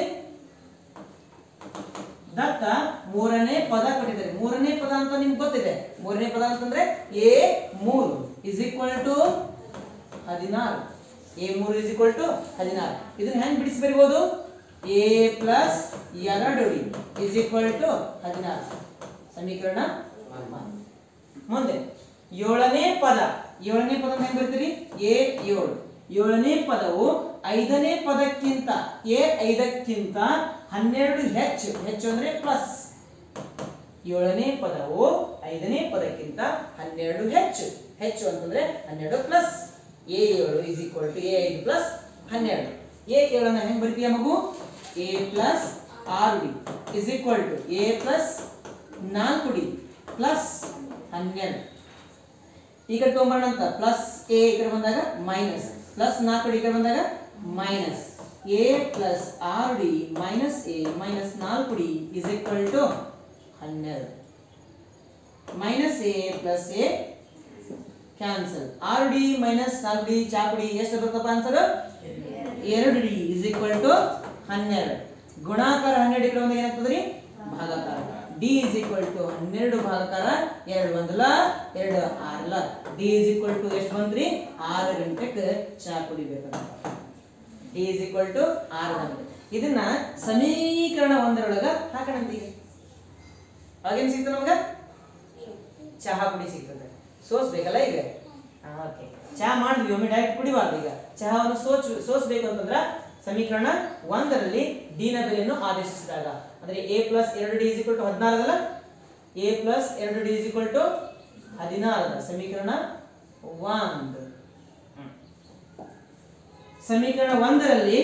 ದತ್ತ ಮೂರನೇ ಪದ ಕೊಟ್ಟಿದ್ದಾರೆ ಮೂರನೇ ಪದ ಅಂತ ನಿಮ್ಗೆ ಗೊತ್ತಿದೆ ಮೂರನೇ ಪದ ಅಂತಂದ್ರೆ ಎ ಮೂರು ಇಸ್ ಈಕ್ವಲ್ ಟು ಹದಿನಾರು ಎ ಮೂರು ಇಸ್ ಈಕ್ವಲ್ ಟು ಹದಿನಾರು ಇದನ್ನ ಹೆಂಗ್ ಬಿಡಿಸಿ ಬರಿಬೋದು ಎ ಪ್ಲಸ್ ಎರಡು ಡಿ ಇಸ್ ಈಕ್ವಲ್ ಟು ಹದಿನಾರು ಸಮೀಕರಣ ಮುಂದೆ ಏಳನೇ ಪದ ಏಳನೇ ಪದ ಹೆಂಗ್ ಬರ್ತೀರಿ ಎ ಏಳು ಏಳನೇ ಪದವು ಐದನೇ ಪದಕ್ಕಿಂತ ಎ ಐದಕ್ಕಿಂತ ಹನ್ನೆರಡು ಹೆಚ್ಚು ಹೆಚ್ಚು ಅಂದ್ರೆ ಪ್ಲಸ್ ಏಳನೇ ಪದವು ಐದನೇ ಪದಕ್ಕಿಂತ ಹನ್ನೆರಡು ಹೆಚ್ಚು ಹೆಚ್ಚು ಅಂತಂದ್ರೆ ಹನ್ನೆರಡು ಪ್ಲಸ್ ಎ ಏಳು ಇಸ್ ಈಕ್ವಲ್ ಟು ಎ ಐದು ಪ್ಲಸ್ ಹನ್ನೆರಡು ಎ ಏಳನ್ನ ಹೆಂಗ್ ಬರ್ತೀಯ ಮಗು ಎ ಪ್ಲಸ್ ಆರು d is equal to A plus ನಾಲ್ಕು ಡಿ ಪ್ಲಸ್ ಹನ್ನೆರಡು ಈ ಕಡೆ ತಗೊಂಬರೋಣ ಅಂತ ಪ್ಲಸ್ ಎ ಈ ಕಡೆ ಬಂದಾಗ ಮೈನಸ್ ಪ್ಲಸ್ ನಾಲ್ಕು ಡಿ ಈ ಕಡೆ ಬಂದಾಗ ಮೈನಸ್ ಎ ಪ್ಲಸ್ ಆರು ಡಿ ಮೈನಸ್ ಎ ಮೈನಸ್ ನಾಲ್ಕು ಡಿ ಇಸ್ ಈಕ್ವಲ್ ಟು ಹನ್ನೆರಡು minus A plus a cancel ಆರು ಡಿ ಮೈನಸ್ ನಾಲ್ಕು ಡಿ ಚಾಕು ಡಿ ಎಷ್ಟು ಬರ್ತಪ್ಪ ಆನ್ಸರ್ ಎರಡು ಡಿ ಇಸ್ ಈಕ್ವಲ್ ಟು ಹನ್ನೆರಡು ಗುಣಾಕಾರ ಹನ್ನೆರಡು ಈ ಕಡೆ ಬಂದಾಗ ಏನಾಗ್ತದ್ರಿ ಭಾಗಾಕಾರ ಡಿ ಇಸ್ ಈಕ್ವಲ್ ಟು ಹನ್ನೆರಡು ಭಾಗಾಕಾರ ಎರಡು ಒಂದಲ ಎರಡು ಆರಲ ಡಿ ಇಸ್ ಈಕ್ವಲ್ ಟು ಎಷ್ಟು ಬಂದ್ರಿ ಆರು ಗಂಟೆಗೆ ಚಾ ಕುಡಿಬೇಕಂತ ಡಿ ಇಸ್ ಈಕ್ವಲ್ ಟು ಆರು ಗಂಟೆ ಇದನ್ನ ಸಮೀಕರಣ ಒಂದರೊಳಗ ಹಾಕೋಣ ಈಗ ಅವಾಗೇನ್ ಸಿಗ್ತದೆ ನಮಗ ಚಹಾ ಪುಡಿ ಸಿಗ್ತದೆ ಸೋಸ್ಬೇಕಲ್ಲ ಈಗ ಓಕೆ ಚಹಾ ಮಾಡಿದ್ವಿ ಒಮ್ಮೆ ಡೈರೆಕ್ಟ್ ಕುಡಿಬಾರ್ದು ಈಗ ಚಹಾವನ್ನು ಸೋಚ್ ಸೋಸ್ಬೇಕು ಅಂತಂದ್ರ ಸಮೀಕರಣ ಒಂದರಲ್ಲಿ ಡಿ ನ ಬೆಲೆಯನ್ನು ಆದೇಶಿಸಿದಾಗ ಅಂದ್ರೆ ಎ ಪ್ಲಸ್ ಎರಡು ಡಿ ಇಸ್ ಟು ಹದಿನಾರು ಅದಲ್ಲ ಎ ಪ್ಲಸ್ ಎರಡು ಡಿ ಇಸ್ ಟು ಹದಿನಾರು ಅದ ಸಮೀಕರಣ ಒಂದು ಹ್ಮ್. ಸಮೀಕರಣ ಒಂದರಲ್ಲಿ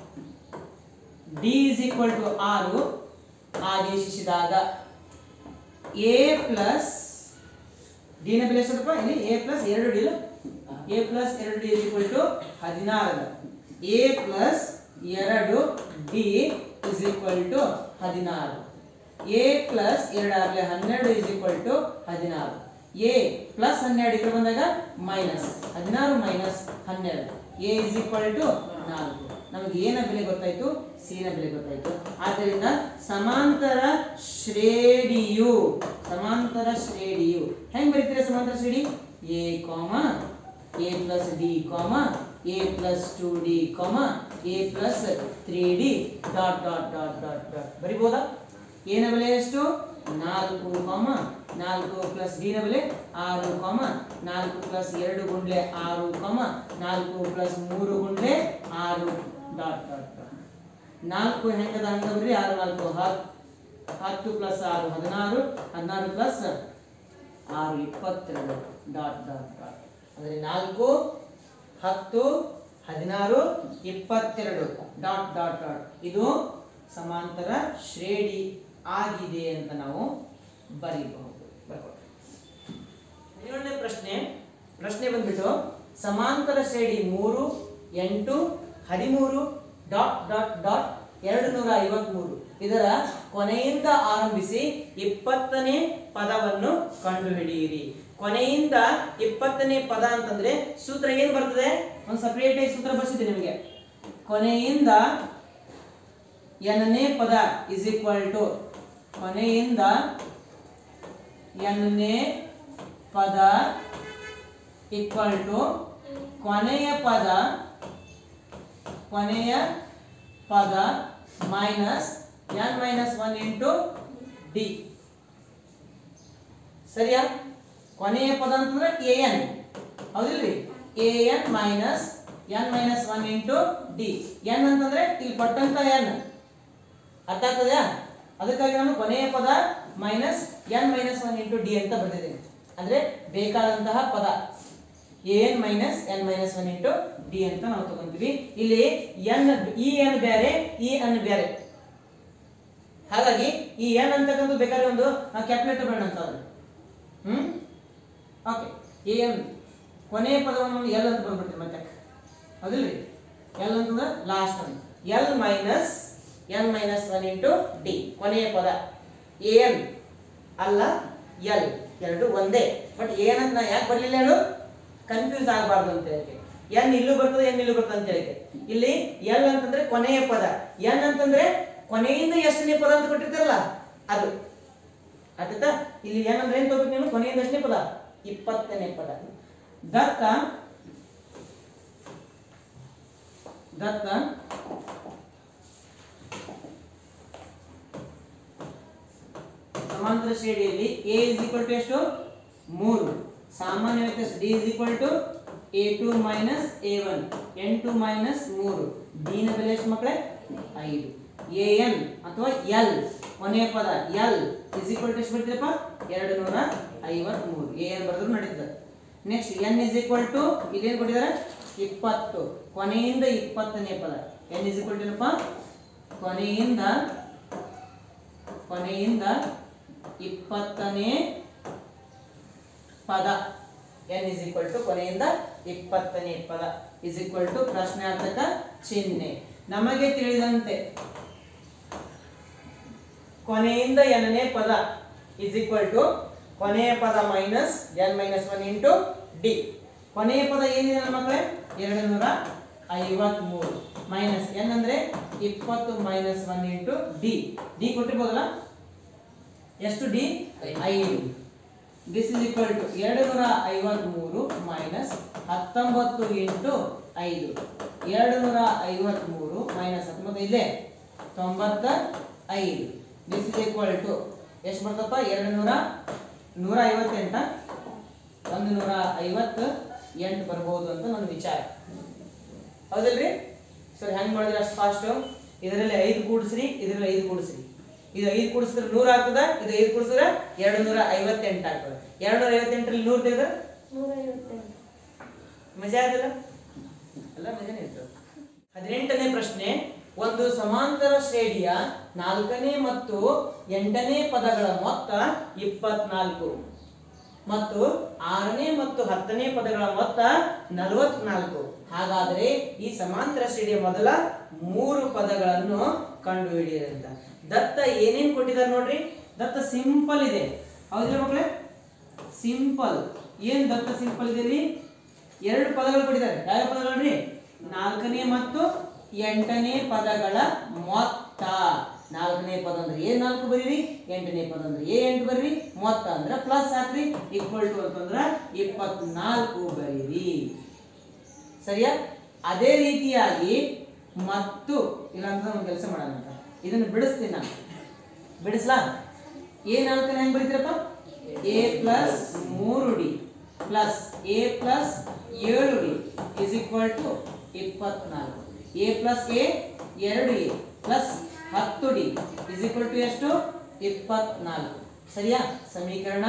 ಡಿ ಇಸ್ ಈಕ್ವಲ್ ಟು ಆರು ಆದೇಶಿಸಿದಾಗ ಎ ಪ್ಲಸ್ ಡಿ ನ ಬೆಲೆ ಎಷ್ಟಪ್ಪ ಇಲ್ಲಿ ಎ ಪ್ಲಸ್ ಎರಡು ಡಿ ಎ ಪ್ಲಸ್ ಎರಡು ಡಿ ಇಸ್ ಈಕ್ವಲ್ ಟು ಹದಿನಾರು ಎ ಪ್ಲಸ್ ಎರಡು ಡಿ ಇಸ್ ಈಕ್ವಲ್ ಟು ಹದಿನಾರು ಎ ಪ್ಲಸ್ ಎರಡು ಆಗಲೇ ಹನ್ನೆರಡು ಇಸ್ ಈಕ್ವಲ್ ಟು ಹದಿನಾರು ಎ ಪ್ಲಸ್ ಹನ್ನೆರಡು ಈ ಕಡೆ ಬಂದಾಗ ಮೈನಸ್ ಹದಿನಾರು ಮೈನಸ್ ಹನ್ನೆರಡು ಎ ಇಸ್ ಈಕ್ವಲ್ ಟು ನಾಲ್ಕು ನಮಗೆ ಏನ ಬೆಲೆ ಗೊತ್ತಾಯ್ತು ಸಿ ನ ಬೆಲೆ ಗೊತ್ತಾಯ್ತು ಆದ್ದರಿಂದ ಸಮಾಂತರ ಶ್ರೇಣಿಯು ಸಮಾಂತರ ಶ್ರೇಣಿಯು ಹೆಂಗ್ ಬರೀತೀರಾ ಸಮಾಂತರ ಶ್ರೇಣಿ a comma a plus d comma a plus two d comma a plus three d dot dot dot dot dot ಬರಿಬೋದಾ ಎನ ಬೆಲೆ ಎಷ್ಟು ನಾಲ್ಕು ಕಾಮ ನಾಲ್ಕು ಪ್ಲಸ್ ಡಿ ನ ಬೆಲೆ ಆರು ಕಾಮ ನಾಲ್ಕು ಪ್ಲಸ್ ಎರಡು ಗುಂಡ್ಲೆ ಆರು ಕಾಮ ನಾಲ್ಕು ಪ್ಲಸ್ ಮೂರು ಗುಂಡ್ಲೆ ಆರು ಡಾಟ್ ಡಾಟ್ ಡಾಟ್ ನಾಲ್ಕು ಹೆಂಗದ ಹಂಗ ಬರ್ರಿ ಆರು ನಾಲ್ಕು ಹತ್ತು ಹತ್ತು ಪ್ಲಸ್ ಆರು ಹದಿನಾರು ಹದಿನಾರು ಪ್ಲಸ್ ಆರು ಇಪ್ಪತ್ತೆರಡು ಡಾಟ್ ಡಾಟ್ ಡಾಟ್ ಅಂದರೆ ನಾಲ್ಕು ಹತ್ತು ಹದಿನಾರು ಇಪ್ಪತ್ತೆರಡು ಡಾಟ್ ಡಾಟ್ ಡಾಟ್ ಇದು ಸಮಾಂತರ ಶ್ರೇಣಿ ಆಗಿದೆ ಅಂತ ನಾವು ಬರೀಬಹುದು ಬರ್ಕೊಳ್ಳಿ. ಹದಿನೇಳನೇ ಪ್ರಶ್ನೆ ಪ್ರಶ್ನೆ ಬಂದ್ಬಿಟ್ಟು ಸಮಾಂತರ ಶ್ರೇಣಿ ಮೂರು ಎಂಟು ಹದಿಮೂರು ಡಾಟ್ ಡಾಟ್ ಡಾಟ್ ಎರಡು ನೂರ ಐವತ್ಮೂರು ಇದರ ಕೊನೆಯಿಂದ ಆರಂಭಿಸಿ ಇಪ್ಪತ್ತನೇ ಪದವನ್ನು ಕಂಡುಹಿಡಿಯಿರಿ ಕೊನೆಯಿಂದ ಇಪ್ಪತ್ತನೇ ಪದ ಅಂತಂದ್ರೆ ಸೂತ್ರ ಏನ್ ಬರ್ತದೆ ಒಂದು ಸಪರೇಟ್ ಆಗಿ ಸೂತ್ರ ಬರ್ಸಿದೆ ನಿಮಗೆ ಕೊನೆಯಿಂದ ಎನ್ನೇ ಪದ ಇಸ್ ಈಕ್ವಲ್ ಟು ಕೊನೆಯಿಂದ ಎನ್ನೇ ಪದ ಈಕ್ವಲ್ ಟು ಕೊನೆಯ ಪದ ಕೊನೆಯ ಪದ minus n minus one into d ಸರಿಯಾ ಕೊನೆಯ ಪದ ಅಂತಂದ್ರೆ ಎ ಎನ್ ಹೌದಿಲ್ರಿ a n minus n minus one into D n ಅಂತಂದ್ರೆ ಇಲ್ಲಿ ಕೊಟ್ಟಂತ ಎನ್ ಅರ್ಥ ಆಗ್ತದ್ಯಾ ಅದಕ್ಕಾಗಿ ನಾನು ಕೊನೆಯ ಪದ minus n minus one into D ಅಂತ ಬರ್ತಿದ್ದೀನಿ ಅಂದ್ರೆ ಬೇಕಾದಂತಹ ಪದ n minus n minus one into D ಅಂತ ನಾವು ತಗೊಂತೀವಿ ಇಲ್ಲಿ ಎನ್ ಇ ಎನ್ ಬೇರೆ ಇ ಎನ್ ಬೇರೆ ಹಾಗಾಗಿ ಈ ಎನ್ ಅಂತಕ್ಕಂಥ ಬೇಕಾದ್ರೆ ಒಂದು ನಾವು ಕ್ಯಾಲ್ಕುಲೇಟರ್ ಬೇಡ ಅಂತ ಅದು ಹ್ಮ್ ಓಕೆ ಎ ಎನ್ ಕೊನೆಯ ಪದವನ್ನು ಎಲ್ ಅಂತ ಬಂದ್ಬಿಡ್ತೀವಿ ಮತ್ತೆ ಹೌದಿಲ್ರಿ ಎಲ್ ಅಂತಂದ್ರೆ last one l minus n minus one into d ಕೊನೆಯ ಪದ ಎ ಎನ್ ಅಲ್ಲ ಎಲ್ ಎರಡು ಒಂದೇ ಬಟ್ ಎನ್ ಅಂತ ನಾ ಯಾಕೆ ಬರಲಿಲ್ಲ ಹೇಳು ಕನ್ಫ್ಯೂಸ್ ಆಗಬಾರ್ದು ಅಂತ ಹೇಳಿ ಎನ್ ಇಲ್ಲೂ ಬರ್ತದೆ ಎನ್ ಇಲ್ಲೂ ಬರ್ತದೆ ಅಂತ ಹೇಳಿ ಇಲ್ಲಿ ಎಲ್ ಅಂತಂದ್ರೆ ಕೊನೆಯ ಪದ ಎನ್ ಅಂತಂದ್ರೆ ಕೊನೆಯಿಂದ ಎಷ್ಟನೇ ಪದ ಅಂತ ಕೊಟ್ಟಿರ್ತಾರಲ್ಲ ಅದು ಆಯ್ತಾ ಇಲ್ಲಿ ಏನಂದ್ರೆ ಏನ್ ತಗೋಬೇಕು ನೀನು ಕೊನೆಯಿಂದ ಎಷ್ಟನೇ ಪದ ಇಪ್ಪತ್ತನೇ ಪದ ದತ್ತ ದತ್ತ ಸಮಾಂತರ ಶ್ರೇಣಿಯಲ್ಲಿ ಎ ಇಸ್ ಈಕ್ವಲ್ ಟು ಎಷ್ಟು ಮೂರು ಸಾಮಾನ್ಯ ವ್ಯತ್ಯಾಸ d is equal to A two minus A one n two minus ಮೂರು ಡಿ ನ ಬೆಲೆ ಎಷ್ಟು ಮಕ್ಕಳೇ ಐದು ಎ ಎನ್ ಅಥವಾ ಎಲ್ ಕೊನೆಯ ಪದ ಎಲ್ ಇಸ್ ಈಕ್ವಲ್ ಟು ಎಷ್ಟು ಬರ್ತೀರಪ್ಪ ಎರಡು ನೂರ ಐವತ್ಮೂರು ಎ ಎನ್ ಬರೆದ್ರು ನಡೀತದೆ next n is equal to ಇಲ್ಲೇನು ಕೊಟ್ಟಿದ್ದಾರೆ ಇಪ್ಪತ್ತು ಕೊನೆಯಿಂದ ಇಪ್ಪತ್ತನೇ ಪದ ಎನ್ ಇಸ್ ಈಕ್ವಲ್ ಟು ಏನಪ್ಪ ಕೊನೆಯಿಂದ ಕೊನೆಯಿಂದ ಇಪ್ಪತ್ತನೇ ಪದ ಎನ್ ಇಸ್ ಈಕ್ವಲ್ ಟು ಕೊನೆಯಿಂದ ಇಪ್ಪತ್ತನೇ ಪದ ಇಸ್ ಈಕ್ವಲ್ ಟು ಪ್ರಶ್ನಾರ್ಥಕ ಚಿಹ್ನೆ ನಮಗೆ ತಿಳಿದಂತೆ ಕೊನೆಯಿಂದ ಎನ್ನನೇ ಪದ ಇಸ್ ಈಕ್ವಲ್ ಟು ಕೊನೆಯ ಪದ minus n minus one into d ಕೊನೆಯ ಪದ ಏನಿದೆ ನನ್ನ ಮಕ್ಕಳೇ ಎರಡು ನೂರ ಐವತ್ಮೂರು ಮೈನಸ್ ಎನ್ ಅಂದ್ರೆ ಇಪ್ಪತ್ತು minus one into d d ಕೊಟ್ಟಿರ್ಬೋದಲ್ಲ ಎಷ್ಟು ಡಿ ಐದು ದಿಸ್ ಇಸ್ ಈಕ್ವಲ್ ಟು ಎರಡು ನೂರ ಐವತ್ಮೂರು ಮೈನಸ್ ಹತ್ತೊಂಬತ್ತು ಇಂಟು ಐದು ಎರಡು ನೂರ ಐವತ್ಮೂರು ಮೈನಸ್ ಹತ್ತೊಂಬತ್ತು ಇಲ್ಲೇ ತೊಂಬತ್ತ ಐದು ದಿಸ್ ಇಸ್ ಈಕ್ವಲ್ ಟು ಎಷ್ಟು ಬರ್ತಪ್ಪ ಎರಡು ನೂರ ನೂರ ಐವತ್ತೆಂಟ ಒಂದು ನೂರ ಐವತ್ತು ಎಂಟು ಬರ್ಬೋದು ಅಂತ ನನ್ನ ವಿಚಾರ ಹೌದಲ್ರಿ ಸರ್ ಹೆಂಗ್ ಮಾಡಿದ್ರೆ ಅಷ್ಟು ಫಾಸ್ಟು ಇದರಲ್ಲಿ ಐದು ಕೂಡಿಸ್ರಿ ಇದರಲ್ಲಿ ಐದು ಕೂಡಿಸ್ರಿ ಇದು ಐದು ಕೂಡಿಸಿದ್ರೆ ನೂರು ಆಗ್ತದ ಇದು ಐದು ಕೂಡಿಸಿದ್ರೆ ಎರಡು ನೂರ ಐವತ್ತೆಂಟು ಆಗ್ತದೆ ಎರಡು ನೂರ ಐವತ್ತೆಂಟರಲ್ಲಿ ನೂರು ತೆಗೆದ್ರೆ ನೂರ ಐವತ್ತೆಂಟು ಮಜಾ ಆಗಲ್ಲ ಅಲ್ಲ ಮಜಾನೇ ಇರ್ತದೆ ಹದಿನೆಂಟನೇ ಪ್ರಶ್ನೆ ಒಂದು ಸಮಾಂತರ ಶ್ರೇಣಿಯ ನಾಲ್ಕನೇ ಮತ್ತು ಎಂಟನೇ ಪದಗಳ ಮೊತ್ತ ಇಪ್ಪತ್ನಾಲ್ಕು ಮತ್ತು ಆರನೇ ಮತ್ತು ಹತ್ತನೇ ಪದಗಳ ಮೊತ್ತ ನಲವತ್ನಾಲ್ಕು ಹಾಗಾದರೆ ಈ ಸಮಾಂತರ ಶ್ರೇಣಿಯ ಮೊದಲ ಮೂರು ಪದಗಳನ್ನು ಕಂಡುಹಿಡಿಯಿರಿ ಅಂತ ದತ್ತ ಏನೇನ್ ಕೊಟ್ಟಿದ್ದಾರೆ ನೋಡ್ರಿ ದತ್ತ ಸಿಂಪಲ್ ಇದೆ ಹೌದಿಲ್ಲ ಮಕ್ಕಳೇ ಸಿಂಪಲ್ ಏನ್ ದತ್ತ ಸಿಂಪಲ್ ಇದೆ ಇಲ್ಲಿ ಎರಡು ಪದಗಳು ಕೊಟ್ಟಿದ್ದಾರೆ ಯಾವ ಪದಗಳು ನಾಲ್ಕನೇ ಮತ್ತು ಎಂಟನೇ ಪದಗಳ ಮೊತ್ತ ನಾಲ್ಕನೇ ಪದ ಅಂದ್ರೆ ಏ ನಾಲ್ಕು ಬರೀರಿ ಎಂಟನೇ ಪದ ಅಂದ್ರೆ ಏ ಎಂಟು ಬರೀರಿ ಮೊತ್ತ ಅಂದ್ರೆ ಪ್ಲಸ್ ಹಾಕ್ರಿ ಈಕ್ವಲ್ ಟು ಅಂತಂದ್ರೆ ಇಪ್ಪತ್ನಾಲ್ಕು ಬರೀರಿ ಸರಿಯಾ ಅದೇ ರೀತಿಯಾಗಿ ಮತ್ತು ಇಲ್ಲಾಂದ್ರೆ ಒಂದು ಕೆಲಸ ಮಾಡೋಣ ಅಂತ ಇದನ್ನು ಬಿಡಿಸ್ತೀನಿ ನಾನು ಬಿಡಿಸ್ಲಾ ಎ ನಾಲ್ಕನೇ ಹೆಂಗ್ ಬರೀತೀರಪ್ಪ ಎ ಪ್ಲಸ್ ಮೂರು ಡಿ ಪ್ಲಸ್ ಎ ಪ್ಲಸ್ ಏಳು ಡಿ ಇಸ್ ಈಕ್ವಲ್ ಟು ಇಪ್ಪತ್ನಾಲ್ಕು ಎ ಪ್ಲಸ್ ಎ ಎರಡು ಎ ಪ್ಲಸ್ ಹತ್ತು ಡಿ ಇಸ್ ಈಕ್ವಲ್ ಟು ಎಷ್ಟು ಇಪ್ಪತ್ನಾಲ್ಕು ಸರಿಯಾ ಸಮೀಕರಣ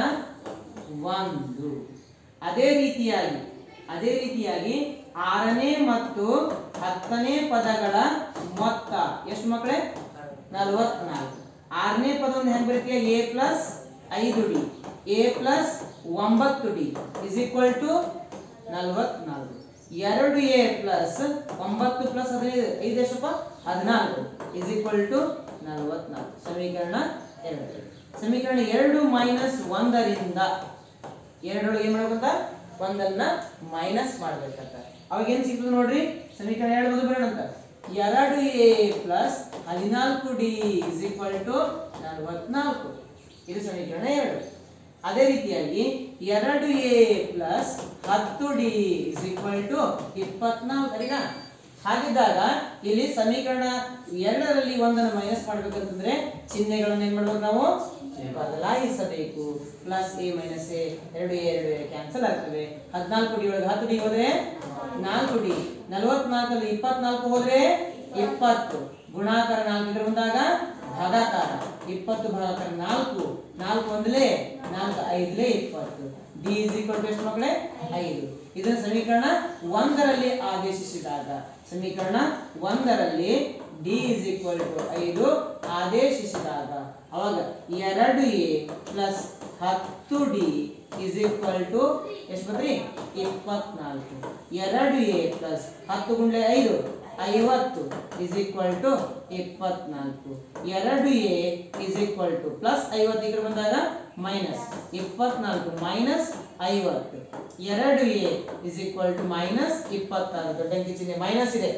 ಒಂದು ಅದೇ ರೀತಿಯಾಗಿ ಅದೇ ರೀತಿಯಾಗಿ ಆರನೇ ಮತ್ತು ಹತ್ತನೇ ಪದಗಳ ಮೊತ್ತ ಎಷ್ಟು ಮಕ್ಕಳೇ ನಲವತ್ನಾಲ್ಕು ಆರನೇ ಪದವನ್ನು ಹೆಂಗ್ ಬರೀತೀಯ ಎ ಪ್ಲಸ್ ಐದು ಡಿ ಎ ಪ್ಲಸ್ ಒಂಬತ್ತು ಡಿ ಇಸ್ ಈಕ್ವಲ್ ಟು ನಲವತ್ನಾಲ್ಕು ಎರಡು ಎ ಪ್ಲಸ್ ಒಂಬತ್ತು ಪ್ಲಸ್ ಹದಿನೈದು ಐದು ಎಷ್ಟಪ್ಪ ಹದಿನಾಲ್ಕು ಇಸ್ ಈಕ್ವಲ್ ಟು ನಲವತ್ನಾಲ್ಕು ಸಮೀಕರಣ ಎರಡು ಸಮೀಕರಣ ಎರಡು ಮೈನಸ್ ಒಂದರಿಂದ ಎರಡರೊಳಗೆ ಏನ್ ಮಾಡ್ಬೇಕಂತ ಒಂದನ್ನ ಮೈನಸ್ ಮಾಡ್ಬೇಕಂತ ಅವಾಗ ಏನ್ ಸಿಗ್ತದೆ ನೋಡ್ರಿ ಸಮೀಕರಣ ಎರಡು ಮೊದಲು ಬರೋಣ ಅಂತ ಎರಡು ಎ ಪ್ಲಸ್ ಹದಿನಾಲ್ಕು ಡಿ ಇಸ್ ಈಕ್ವಲ್ ಟು ನಲವತ್ನಾಲ್ಕು ಇದು ಸಮೀಕರಣ ಎರಡು ಅದೇ ರೀತಿಯಾಗಿ ಎರಡು ಎ ಪ್ಲಸ್ ಹತ್ತು ಡಿ ಇಸ್ ಈಕ್ವಲ್ ಟು ಇಪ್ಪತ್ನಾಲ್ಕು ಸರಿನಾ ಹಾಗಿದ್ದಾಗ ಇಲ್ಲಿ ಸಮೀಕರಣ ಎರಡರಲ್ಲಿ ಒಂದನ್ನು ಮೈನಸ್ ಮಾಡ್ಬೇಕಂತಂದ್ರೆ ಚಿಹ್ನೆಗಳನ್ನು ಏನ್ ಮಾಡ್ಬೇಕು ನಾವು ಬದಲಾಯಿಸಬೇಕು ಪ್ಲಸ್ ಎ ಮೈನಸ್ ಎ ಎರಡು ಎ ಎರಡು ಎ ಕ್ಯಾನ್ಸಲ್ ಆಗ್ತವೆ ಹದಿನಾಲ್ಕು ಡಿ ಒಳಗೆ ಹತ್ತು ಡಿ ಹೋದ್ರೆ ನಾಲ್ಕು ಡಿ ನಲವತ್ನಾಲ್ಕಲ್ಲಿ ಇಪ್ಪತ್ನಾಲ್ಕು ಹೋದ್ರೆ ಇಪ್ಪತ್ತು ಗುಣಾಕಾರ ನಾಲ್ಕು ಇದರ ಬಂದಾಗ ಭಾಗಾಕಾರ ಇಪ್ಪತ್ತು ಭಾಗಾಕಾರ ನಾಲ್ಕು ನಾಲ್ಕು ಒಂದಲೇ ನಾಲ್ಕು ಐದಲೇ ಇಪ್ಪತ್ತು ಡಿ ಇಸ್ ಈಕ್ವಲ್ ಟು ಎಷ್ಟು ಮಕ್ಕಳೇ ಐದು ಇದನ್ನ ಸಮೀಕರಣ ಒಂದರಲ್ಲಿ ಆದೇಶಿಸಿದಾಗ ಸಮೀಕರಣ ಒಂದರಲ್ಲಿ ಡಿ ಇಸ್ ಈಕ್ವಲ್ ಟು ಐದು ಆದೇಶಿಸಿದಾಗ ಅವಾಗ ಎರಡು ಎ ಪ್ಲಸ್ ಹತ್ತು ಡಿ ಇಸ್ ಈಕ್ವಲ್ ಟು ಎಷ್ಟು ಬಂದ್ರಿ ಇಪ್ಪತ್ನಾಲ್ಕು ಎರಡು ಎ ಪ್ಲಸ್ ಹತ್ತು ಗುಂಡ್ಲೆ ಐದು ಐವತ್ತು ಇಸ್ ಈಕ್ವಲ್ ಟು ಇಪ್ಪತ್ನಾಲ್ಕು ಎರಡು A is equal to plus ಐವತ್ತು ಈ ಕಡೆ ಬಂದಾಗ ಮೈನಸ್ ಇಪ್ಪತ್ನಾಲ್ಕು ಮೈನಸ್ ಐವತ್ತು ಎರಡು A is equal to minus ಇಪ್ಪತ್ತಾರು ದೊಡ್ಡ ಅಂಕಿ ಚಿಹ್ನೆ ಮೈನಸ್ ಇದೆ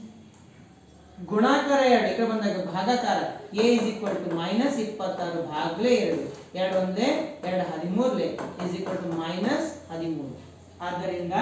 ಗುಣಾಕಾರ ಎರಡು ಈ ಕಡೆ ಬಂದಾಗ ಭಾಗಾಕಾರ a is equal to minus ಇಪ್ಪತ್ತಾರು ಭಾಗಲೇ ಎರಡು ಎರಡು ಒಂದೇ ಎರಡು ಹದಿಮೂರಲೆ ಇಸ್ ಈಕ್ವಲ್ ಟು ಮೈನಸ್ ಹದಿಮೂರು ಆದ್ದರಿಂದ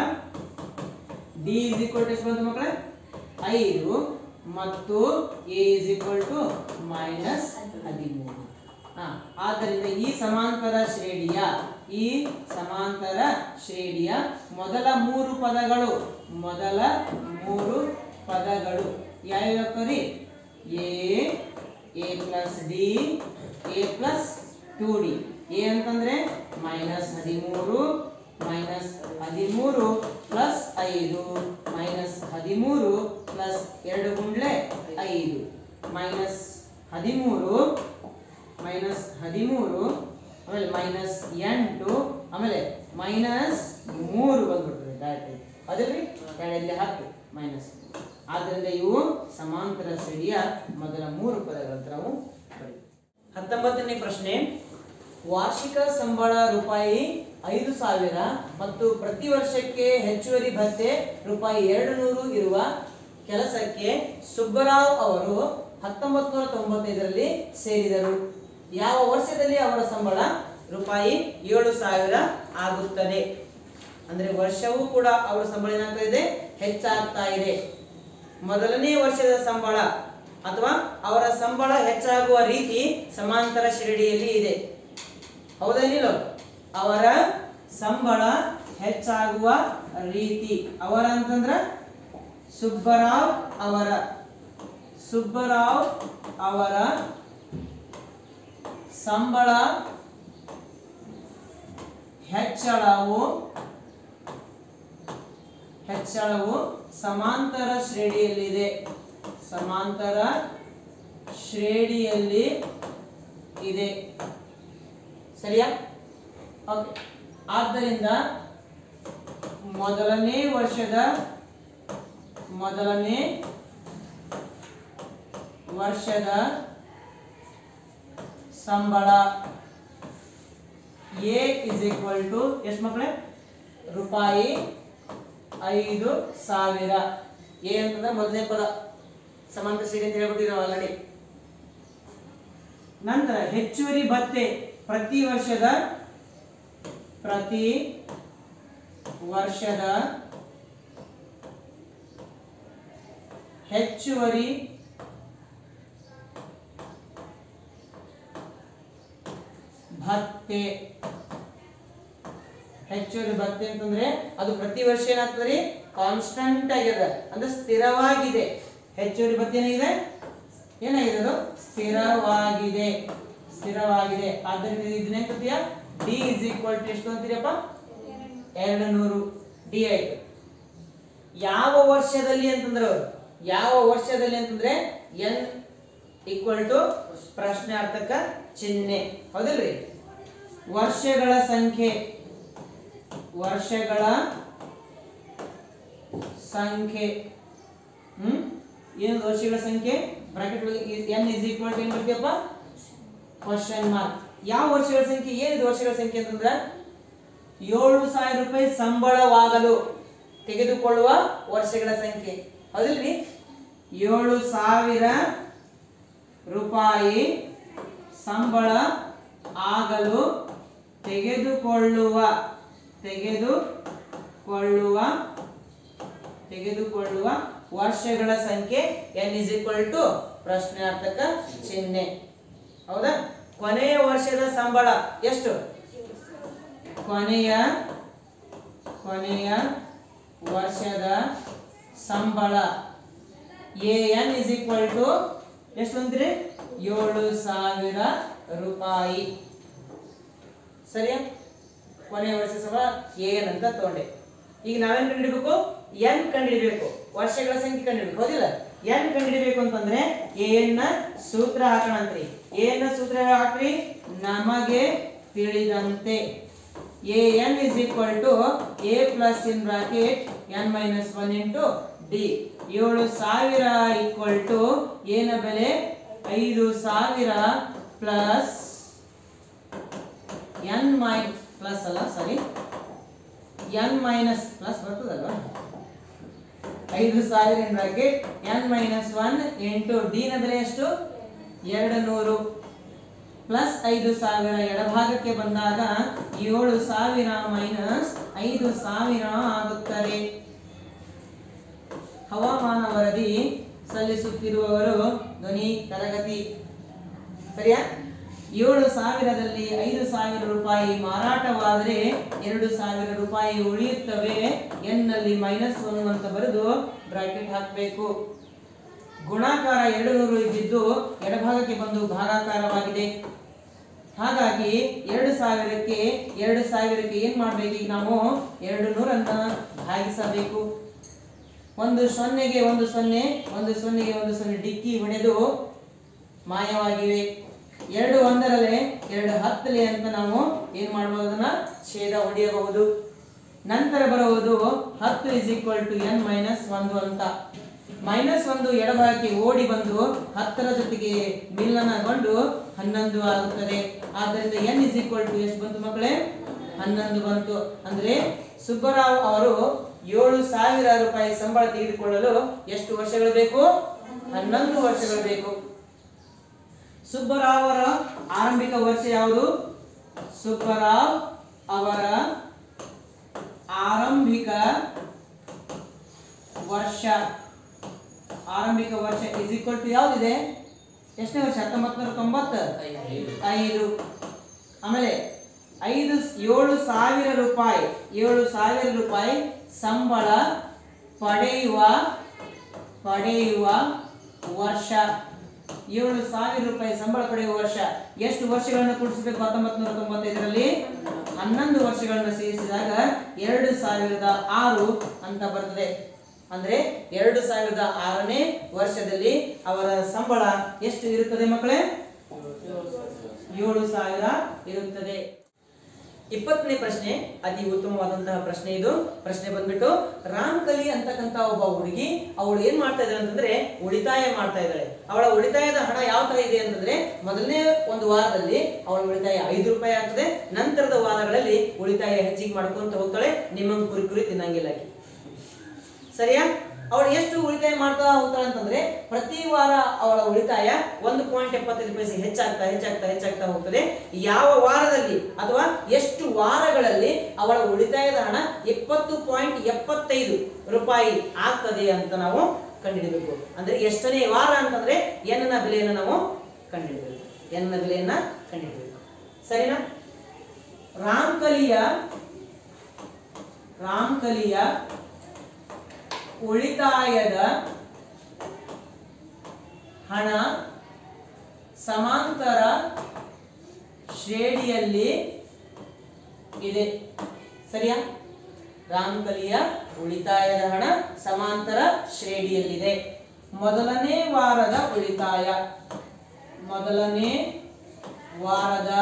ಡಿ ಇಸ್ ಈಕ್ವಲ್ ಟು ಎಷ್ಟು ಬಂತು ಮಕ್ಕಳೇ ಐದು ಮತ್ತು a is equal to minus ಹದಿಮೂರು ಹಾ, ಆದ್ದರಿಂದ ಈ ಸಮಾಂತರ ಶ್ರೇಣಿಯ ಈ ಸಮಾಂತರ ಶ್ರೇಣಿಯ ಮೊದಲ ಮೂರು ಪದಗಳು ಮೊದಲ ಮೂರು ಪದಗಳು ಯಾವ್ಯಾವ ರೀ a a plus d a plus two d A ಅಂತಂದ್ರೆ ಮೈನಸ್ ಹದಿಮೂರು ಮೈನಸ್ ಹದಿಮೂರು ಪ್ಲಸ್ ಐದು ಮೈನಸ್ ಹದಿಮೂರು ಪ್ಲಸ್ ಎರಡು ಗುಂಡ್ಲೆ ಐದು ಮೈನಸ್ ಹದಿಮೂರು ಮೈನಸ್ ಹದಿಮೂರು ಆಮೇಲೆ ಮೈನಸ್ ಎಂಟು ಆಮೇಲೆ ಮೈನಸ್ ಮೂರು ಬಂದ್ಬಿಡ್ತದೆ ಡೈರೆಕ್ಟ್ ಅದಿಲ್ರಿ ಎರಡಲ್ಲಿ ಹತ್ತು ಮೈನಸ್ ಆದ್ದರಿಂದ ಇವು ಸಮಾಂತರ ಶ್ರೇಣಿಯ ಮೊದಲ ಮೂರು ಪದಗಳಂತ ನಾವು ಬರೀತೀವಿ. ಹತ್ತೊಂಬತ್ತನೇ ಪ್ರಶ್ನೆ ವಾರ್ಷಿಕ ಸಂಬಳ ರೂಪಾಯಿ ಐದು ಸಾವಿರ ಮತ್ತು ಪ್ರತಿ ವರ್ಷಕ್ಕೆ ಹೆಚ್ಚುವರಿ ಭತ್ಯೆ ರೂಪಾಯಿ ಎರಡು ನೂರು ಇರುವ ಕೆಲಸಕ್ಕೆ ಸುಬ್ಬರಾವ್ ಅವರು ಹತ್ತೊಂಬತ್ತು ನೂರ ತೊಂಬತ್ತೈದರಲ್ಲಿ ಸೇರಿದರು ಯಾವ ವರ್ಷದಲ್ಲಿ ಅವರ ಸಂಬಳ ರೂಪಾಯಿ ಏಳು ಸಾವಿರ ಆಗುತ್ತದೆ ಅಂದ್ರೆ ವರ್ಷವೂ ಕೂಡ ಅವರ ಸಂಬಳ ಏನಾಗ್ತಾ ಇದೆ ಹೆಚ್ಚಾಗ್ತಾ ಇದೆ ಮೊದಲನೇ ವರ್ಷದ ಸಂಬಳ ಅಥವಾ ಅವರ ಸಂಬಳ ಹೆಚ್ಚಾಗುವ ರೀತಿ ಸಮಾಂತರ ಶ್ರೇಣಿಯಲ್ಲಿ ಇದೆ ಹೌದೇನಿಲ್ಲ ಅವರ ಸಂಬಳ ಹೆಚ್ಚಾಗುವ ರೀತಿ ಅವರ ಅಂತಂದ್ರ ಸುಬ್ಬರಾವ್ ಅವರ ಸುಬ್ಬರಾವ್ ಅವರ ಸಂಬಳ ಹೆಚ್ಚಳವು ಹೆಚ್ಚಳವು ಸಮಾಂತರ ಶ್ರೇಣಿಯಲ್ಲಿದೆ ಸಮಾಂತರ ಶ್ರೇಣಿಯಲ್ಲಿ ಇದೆ ಸರಿಯಾ ಓಕೆ ಆದ್ದರಿಂದ ಮೊದಲನೇ ವರ್ಷದ ಮೊದಲನೇ ವರ್ಷದ ಸಂಬಳ ಎ ಇಸ್ ಈಕ್ವಲ್ ಟು ಎಷ್ಟು ಮಕ್ಕಳೇ ರೂಪಾಯಿ ಐದು ಸಾವಿರ ಎ ಅಂತಂದ್ರೆ ಮೊದಲನೇ ಪದ ಸಮಾಂತರ ಶ್ರೇಣಿ ಅಂತ ಹೇಳ್ಬಿಟ್ಟಿರೋ ಆಲ್ರೆಡಿ ನಂತರ ಹೆಚ್ಚುವರಿ ಭತ್ಯೆ ಪ್ರತಿ ವರ್ಷದ ಪ್ರತಿ ವರ್ಷದ ಹೆಚ್ಚುವರಿ ಭತ್ಯೆ ಹೆಚ್ಚುವರಿ ಭತ್ಯೆ ಅಂತಂದ್ರೆ ಅದು ಪ್ರತಿ ವರ್ಷ ಏನಾಗ್ತದೆ ಕಾನ್ಸ್ಟಂಟ್ ಆಗಿದೆ ಅಂದ್ರೆ ಸ್ಥಿರವಾಗಿದೆ ಹೆಚ್ಚುವರಿ ಭತ್ಯೆ ಏನಾಗಿದೆ ಏನಾಗಿದೆ ಅದು ಸ್ಥಿರವಾಗಿದೆ ಸ್ಥಿರವಾಗಿದೆ ಆದ್ದರಿಂದ ಇದನ್ನೇ ಕತಿಯ ಡಿ ಇಸ್ ಈಕ್ವಲ್ ಟು ಎಷ್ಟು ಅಂತೀರಪ್ಪ ಎರಡು ನೂರು ಡಿ ಆಯ್ತು ಯಾವ ವರ್ಷದಲ್ಲಿ ಅಂತಂದ್ರೆ ಅವರು ಯಾವ ವರ್ಷದಲ್ಲಿ ಅಂತಂದ್ರೆ ಎನ್ ಈಕ್ವಲ್ ಟು ಪ್ರಶ್ನಾರ್ಥಕ ಚಿಹ್ನೆ ಹೌದಿಲ್ರಿ ವರ್ಷಗಳ ಸಂಖ್ಯೆ ವರ್ಷಗಳ ಸಂಖ್ಯೆ ಹ್ಮ್ ಏನು ವರ್ಷಗಳ ಸಂಖ್ಯೆ bracket n is equal to ಏನ್ ಬರ್ತೀಯಪ್ಪ ಕ್ವಶನ್ ಮಾರ್ಕ್ ಯಾವ ವರ್ಷಗಳ ಸಂಖ್ಯೆ ಏನಿದೆ ವರ್ಷಗಳ ಸಂಖ್ಯೆ ಅಂತಂದ್ರೆ ಏಳು ಸಾವಿರ ರೂಪಾಯಿ ಸಂಬಳವಾಗಲು ತೆಗೆದುಕೊಳ್ಳುವ ವರ್ಷಗಳ ಸಂಖ್ಯೆ ಹೌದಿಲ್ರಿ ಏಳು ಸಾವಿರ ರೂಪಾಯಿ ಸಂಬಳ ಆಗಲು ತೆಗೆದುಕೊಳ್ಳುವ ತೆಗೆದುಕೊಳ್ಳುವ ತೆಗೆದುಕೊಳ್ಳುವ ವರ್ಷಗಳ ಸಂಖ್ಯೆ ಎನ್ ಇಸ್ ಈಕ್ವಲ್ ಟು ಪ್ರಶ್ನಾರ್ಥಕ ಚಿಹ್ನೆ ಹೌದಾ ಕೊನೆಯ ವರ್ಷದ ಸಂಬಳ ಎಷ್ಟು ಕೊನೆಯ ಕೊನೆಯ ವರ್ಷದ ಸಂಬಳ a N is equal to ಎಷ್ಟು ಅಂತೀರಿ ಏಳು ಸಾವಿರ ರೂಪಾಯಿ ಸರಿಯಾ ಕೊನೆಯ ವರ್ಷ ಸಂಬಳ ಎನ್ ಅಂತ ತಗೊಂಡೆ ಈಗ ನಾವೇನ್ ಕಂಡಿಡ್ಬೇಕು ಎನ್ ಕಂಡಿಡ್ಬೇಕು ವರ್ಷಗಳ ಸಂಖ್ಯೆ ಕಂಡಿಡ್ಬೇಕು ಹೌದಿಲ್ಲ ಎನ್ ಕಂಡಿಡ್ಬೇಕು ಅಂತಂದ್ರೆ ಎನ್ ನ ಸೂತ್ರ ಹಾಕೋಣ ಅಂತ್ರಿ ಎನ್ ನ ಸೂತ್ರ ಹಾಕ್ರಿ ನಮಗೆ ತಿಳಿದಂತೆ A N is equal to A plus in bracket N minus one into d ಏಳು ಸಾವಿರ ಈಕ್ವಲ್ ಟು ಏನ ಬೆಲೆ ಐದು ಸಾವಿರ ಪ್ಲಸ್ ಎನ್ ಮೈ ಪ್ಲಸ್ ಅಲ್ಲ ಸಾರಿ ಎನ್ ಮೈನಸ್ ಪ್ಲಸ್ ಬರ್ತದಲ್ವಾ ಐದು ಸಾವಿರ in bracket N minus one into D ನ ಬೆಲೆ ಎಷ್ಟು ಎರಡು ನೂರು ಪ್ಲಸ್ ಐದು ಸಾವಿರ ಎಡಭಾಗಕ್ಕೆ ಬಂದಾಗ ಏಳು ಸಾವಿರ ಮೈನಸ್ ಐದು ಸಾವಿರ ಆಗುತ್ತದೆ ಹವಾಮಾನ ವರದಿ ಸಲ್ಲಿಸುತ್ತಿರುವವರು ಧ್ವನಿ ತರಗತಿ ಸರಿಯಾ ಏಳು ಸಾವಿರದಲ್ಲಿ ಐದು ಸಾವಿರ ರೂಪಾಯಿ ಮಾರಾಟವಾದರೆ ಎರಡು ಸಾವಿರ ರೂಪಾಯಿ ಉಳಿಯುತ್ತವೆ ಎನ್ನಲ್ಲಿ ಮೈನಸ್ ಒನ್ ಅಂತ ಬರೆದು ಬ್ರಾಕೆಟ್ ಹಾಕಬೇಕು ಗುಣಾಕಾರ ಎರಡು ನೂರು ಇದ್ದಿದ್ದು ಎಡಭಾಗಕ್ಕೆ ಬಂದು ಭಾಗಾಕಾರವಾಗಿದೆ ಹಾಗಾಗಿ ಎರಡು ಸಾವಿರಕ್ಕೆ ಎರಡು ಸಾವಿರಕ್ಕೆ ಏನ್ ಮಾಡ್ಬೇಕು ಈಗ ನಾವು ಎರಡು ನೂರನ್ನ ಭಾಗಿಸಬೇಕು ಒಂದು ಸೊನ್ನೆಗೆ ಒಂದು ಸೊನ್ನೆ ಒಂದು ಸೊನ್ನೆಗೆ ಒಂದು ಸೊನ್ನೆ ಡಿಕ್ಕಿ ಹೊಡೆದು ಮಾಯವಾಗಿವೆ ಎರಡು ಒಂದರಲ್ಲೇ ಎರಡು ಹತ್ತಲೆ ಅಂತ ನಾವು ಏನ್ ಮಾಡಬಹುದು ಅದನ್ನ ಛೇದ ಹೊಡೆಯಬಹುದು ನಂತರ ಬರುವುದು ಹತ್ತು is equal to N minus ಒಂದು ಅಂತ ಮೈನಸ್ ಒಂದು ಎಡಭಾಗಕ್ಕೆ ಓಡಿ ಬಂದು ಹತ್ತರ ಜೊತೆಗೆ ಮಿಲನಗೊಂಡು ಹನ್ನೊಂದು ಆಗುತ್ತದೆ ಆದ್ದರಿಂದ ಎನ್ ಇಸ್ ಈಕ್ವಲ್ ಟು ಎಷ್ಟು ಬಂತು ಮಕ್ಕಳೇ ಹನ್ನೊಂದು ಬಂತು ಅಂದ್ರೆ ಸುಬ್ಬರಾವ್ ಅವರು ಏಳು ಸಾವಿರ ರೂಪಾಯಿ ಸಂಬಳ ತೆಗೆದುಕೊಳ್ಳಲು ಎಷ್ಟು ವರ್ಷಗಳು ಬೇಕು ಹನ್ನೊಂದು ವರ್ಷಗಳು ಬೇಕು ಸುಬ್ಬರಾವ್ ಅವರ ಆರಂಭಿಕ ವರ್ಷ ಯಾವುದು ಸುಬ್ಬರಾವ್ ಅವರ ಆರಂಭಿಕ ವರ್ಷ ಆರಂಭಿಕ ವರ್ಷ ಇಸ್ ಈಕ್ವಲ್ ಟು ಯಾವ್ದಿದೆ ಎಷ್ಟನೇ ವರ್ಷ ಹತ್ತೊಂಬತ್ತು ನೂರ ತೊಂಬತ್ತ ಐದು ಆಮೇಲೆ ಐದು ಏಳು ಸಾವಿರ ರೂಪಾಯಿ ಏಳು ಸಾವಿರ ರೂಪಾಯಿ ಸಂಬಳ ಪಡೆಯುವ ಪಡೆಯುವ ವರ್ಷ ಏಳು ಸಾವಿರ ರೂಪಾಯಿ ಸಂಬಳ ಪಡೆಯುವ ವರ್ಷ ಎಷ್ಟು ವರ್ಷಗಳನ್ನು ಕೂಡಿಸಬೇಕು ಹತ್ತೊಂಬತ್ತು ನೂರ ತೊಂಬತ್ತೈದರಲ್ಲಿ ಹನ್ನೊಂದು ವರ್ಷಗಳನ್ನು ಸೇರಿಸಿದಾಗ ಎರಡು ಸಾವಿರದ ಆರು ಅಂತ ಬರ್ತದೆ ಅಂದ್ರೆ ಎರಡು ಸಾವಿರದ ಆರನೇ ವರ್ಷದಲ್ಲಿ ಅವರ ಸಂಬಳ ಎಷ್ಟು ಇರುತ್ತದೆ ಮಕ್ಕಳೇ ಏಳು ಸಾವಿರ ಇರುತ್ತದೆ ಇಪ್ಪತ್ತನೇ ಪ್ರಶ್ನೆ ಅತಿ ಉತ್ತಮವಾದಂತಹ ಪ್ರಶ್ನೆ ಇದು ಪ್ರಶ್ನೆ ಬಂದ್ಬಿಟ್ಟು ರಾಮ್ಕಲಿ ಅಂತಕ್ಕಂತ ಒಬ್ಬ ಹುಡುಗಿ ಅವಳು ಏನ್ ಮಾಡ್ತಾ ಇದ್ದಾಳೆ ಅಂತಂದ್ರೆ ಉಳಿತಾಯ ಮಾಡ್ತಾ ಇದ್ದಾಳೆ ಅವಳ ಉಳಿತಾಯದ ಹಣ ಯಾವ ತರ ಇದೆ ಅಂತಂದ್ರೆ ಮೊದಲನೇ ಒಂದು ವಾರದಲ್ಲಿ ಅವಳ ಉಳಿತಾಯ ಐದು ರೂಪಾಯಿ ಆಗ್ತದೆ ನಂತರದ ವಾರಗಳಲ್ಲಿ ಉಳಿತಾಯ ಹೆಚ್ಚಿಗೆ ಮಾಡ್ಕೊಂತ ಹೋಗ್ತಾಳೆ ನಿಮ್ಮಂಗ್ ಕುರಿ ಕುರಿ ತಿನ್ನಂಗಿಲ್ಲ ಆಕಿ ಸರಿಯಾ ಅವಳು ಎಷ್ಟು ಉಳಿತಾಯ ಮಾಡ್ತಾ ಹೋಗ್ತಾಳೆ ಅಂತಂದ್ರೆ ಪ್ರತಿ ವಾರ ಅವಳ ಉಳಿತಾಯ ಒಂದು ಪಾಯಿಂಟ್ ಎಪ್ಪತ್ತೈದು ಪೈಸೆ ಹೆಚ್ಚಾಗ್ತಾ ಹೆಚ್ಚಾಗ್ತಾ ಹೆಚ್ಚಾಗ್ತಾ ಹೋಗ್ತದೆ ಯಾವ ವಾರದಲ್ಲಿ ಅಥವಾ ಎಷ್ಟು ವಾರಗಳಲ್ಲಿ ಅವಳ ಉಳಿತಾಯದ ಹಣ ಇಪ್ಪತ್ತು ಪಾಯಿಂಟ್ ಎಪ್ಪತ್ತೈದು ರೂಪಾಯಿ ಆಗ್ತದೆ ಅಂತ ನಾವು ಕಂಡುಹಿಡಬೇಕು ಅಂದ್ರೆ ಎಷ್ಟನೇ ವಾರ ಅಂತಂದ್ರೆ ಎನ್ನ ಬೆಲೆಯನ್ನು ನಾವು ಕಂಡುಹಿಡಬೇಕು ಎನ್ನ ಬೆಲೆಯನ್ನ ಕಂಡುಹಿಡಬೇಕು ಸರಿನಾ ರಾಮ್ಕಲಿಯ ರಾಮ್ಕಲಿಯ ಉಳಿತಾಯದ ಹಣ ಸಮಾಂತರ ಶ್ರೇಣಿಯಲ್ಲಿ ಇದೆ ಸರಿಯಾ ರಾಮಕಲಿಯ ಉಳಿತಾಯದ ಹಣ ಸಮಾಂತರ ಶ್ರೇಣಿಯಲ್ಲಿದೆ ಮೊದಲನೇ ವಾರದ ಉಳಿತಾಯ ಮೊದಲನೇ ವಾರದ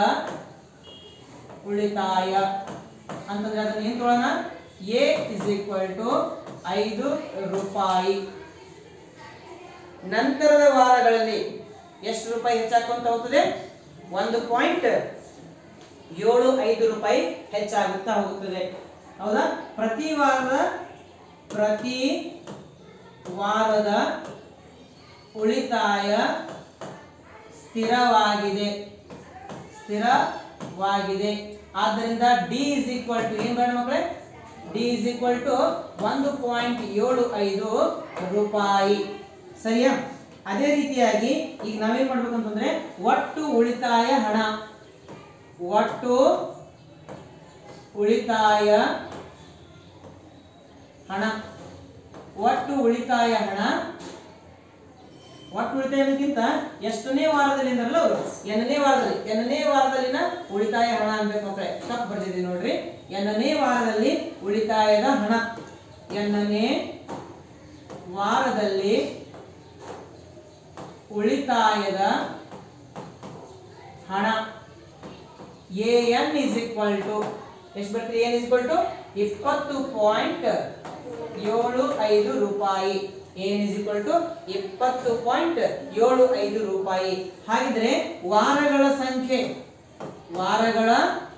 ಉಳಿತಾಯ ಅಂತಂದ್ರೆ ಅದನ್ನ ಏನ್ ತೊಗೊಳ್ಳೋಣ ಎ ಇಸ್ ಈಕ್ವಲ್ ಟು ಐದು ರೂಪಾಯಿ ನಂತರದ ವಾರಗಳಲ್ಲಿ ಎಷ್ಟು ರೂಪಾಯಿ ಹೆಚ್ಚಾಕೊಂತ ಹೋಗ್ತದೆ ಒಂದು ಪಾಯಿಂಟ್ ಏಳು ಐದು ರೂಪಾಯಿ ಹೆಚ್ಚಾಗುತ್ತಾ ಹೋಗುತ್ತದೆ ಹೌದಾ ಪ್ರತಿ ವಾರದ ಪ್ರತಿ ವಾರದ ಉಳಿತಾಯ ಸ್ಥಿರವಾಗಿದೆ ಸ್ಥಿರವಾಗಿದೆ ಆದ್ದರಿಂದ ಡಿ ಇಸ್ ಈಕ್ವಲ್ ಟು ಏನ್ ಬೇಡ ಮಕ್ಕಳೇ ಡಿ ಇಸ್ ಈಕ್ವಲ್ ಟು ಒಂದು ಪಾಯಿಂಟ್ ಏಳು ಐದು ರೂಪಾಯಿ ಸರಿಯಾ ಅದೇ ರೀತಿಯಾಗಿ ಈಗ ನಾವೇನ್ ಮಾಡ್ಬೇಕು ಅಂತಂದ್ರೆ ಒಟ್ಟು ಉಳಿತಾಯ ಹಣ ಒಟ್ಟು ಉಳಿತಾಯ ಹಣ ಒಟ್ಟು ಉಳಿತಾಯ ಹಣ ಒಟ್ಟು ಉಳಿತಾಯ ಅನ್ನೋಕ್ಕಿಂತ ಎಷ್ಟನೇ ವಾರದಲ್ಲಿ ಅಂದ್ರಲ್ಲ ಅವರು ಎನ್ನನೇ ವಾರದಲ್ಲಿ ಎನ್ನನೇ ವಾರದಲ್ಲಿನ ಉಳಿತಾಯ ಹಣ ಅನ್ಬೇಕು ಮಕ್ಕಳೇ ತಪ್ಪು ಬರ್ದಿದೆ ನೋಡ್ರಿ ಎನ್ನನೇ ವಾರದಲ್ಲಿ ಉಳಿತಾಯದ ಹಣ ಎನ್ನನೇ ವಾರದಲ್ಲಿ ಉಳಿತಾಯದ ಹಣ a N is equal to ಎಷ್ಟು ಬರ್ತದೆ ಎನ್ ಇಸ್ ಈಕ್ವಲ್ ಟು ಇಪ್ಪತ್ತು ಪಾಯಿಂಟ್ ಏಳು ಐದು ರೂಪಾಯಿ ಏನ್ ಇಸ್ ಈಕ್ವಲ್ ಟು ಇಪ್ಪತ್ತು ಪಾಯಿಂಟ್ ಏಳು ಐದು ರೂಪಾಯಿ ಹಾಗಿದ್ರೆ ವಾರಗಳ ಸಂಖ್ಯೆ ವಾರಗಳ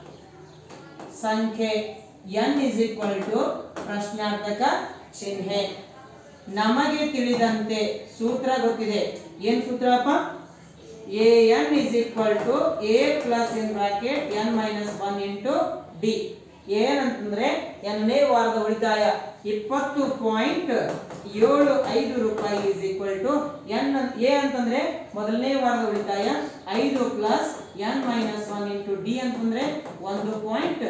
ಸಂಖ್ಯೆ ಎನ್ ಇಸ್ ಈಕ್ವಲ್ ಟು ಪ್ರಶ್ನಾರ್ಥಕ ಚಿಹ್ನೆ ನಮಗೆ ತಿಳಿದಂತೆ ಸೂತ್ರ ಗೊತ್ತಿದೆ ಏನ್ ಸೂತ್ರಪ್ಪ a N is equal to A plus in bracket N minus one into d ಏನಂತಂದ್ರೆ ಎನ್ನೇ ವಾರದ ಉಳಿತಾಯ ಇಪ್ಪತ್ತು ಪಾಯಿಂಟ್ ಏಳು ಐದು ರೂಪಾಯಿ is equal to n a ಅಂತಂದ್ರೆ ಮೊದಲನೇ ವಾರದ ಉಳಿತಾಯ ಐದು plus N minus one into D ಅಂತಂದ್ರೆ ಒಂದು ಪಾಯಿಂಟ್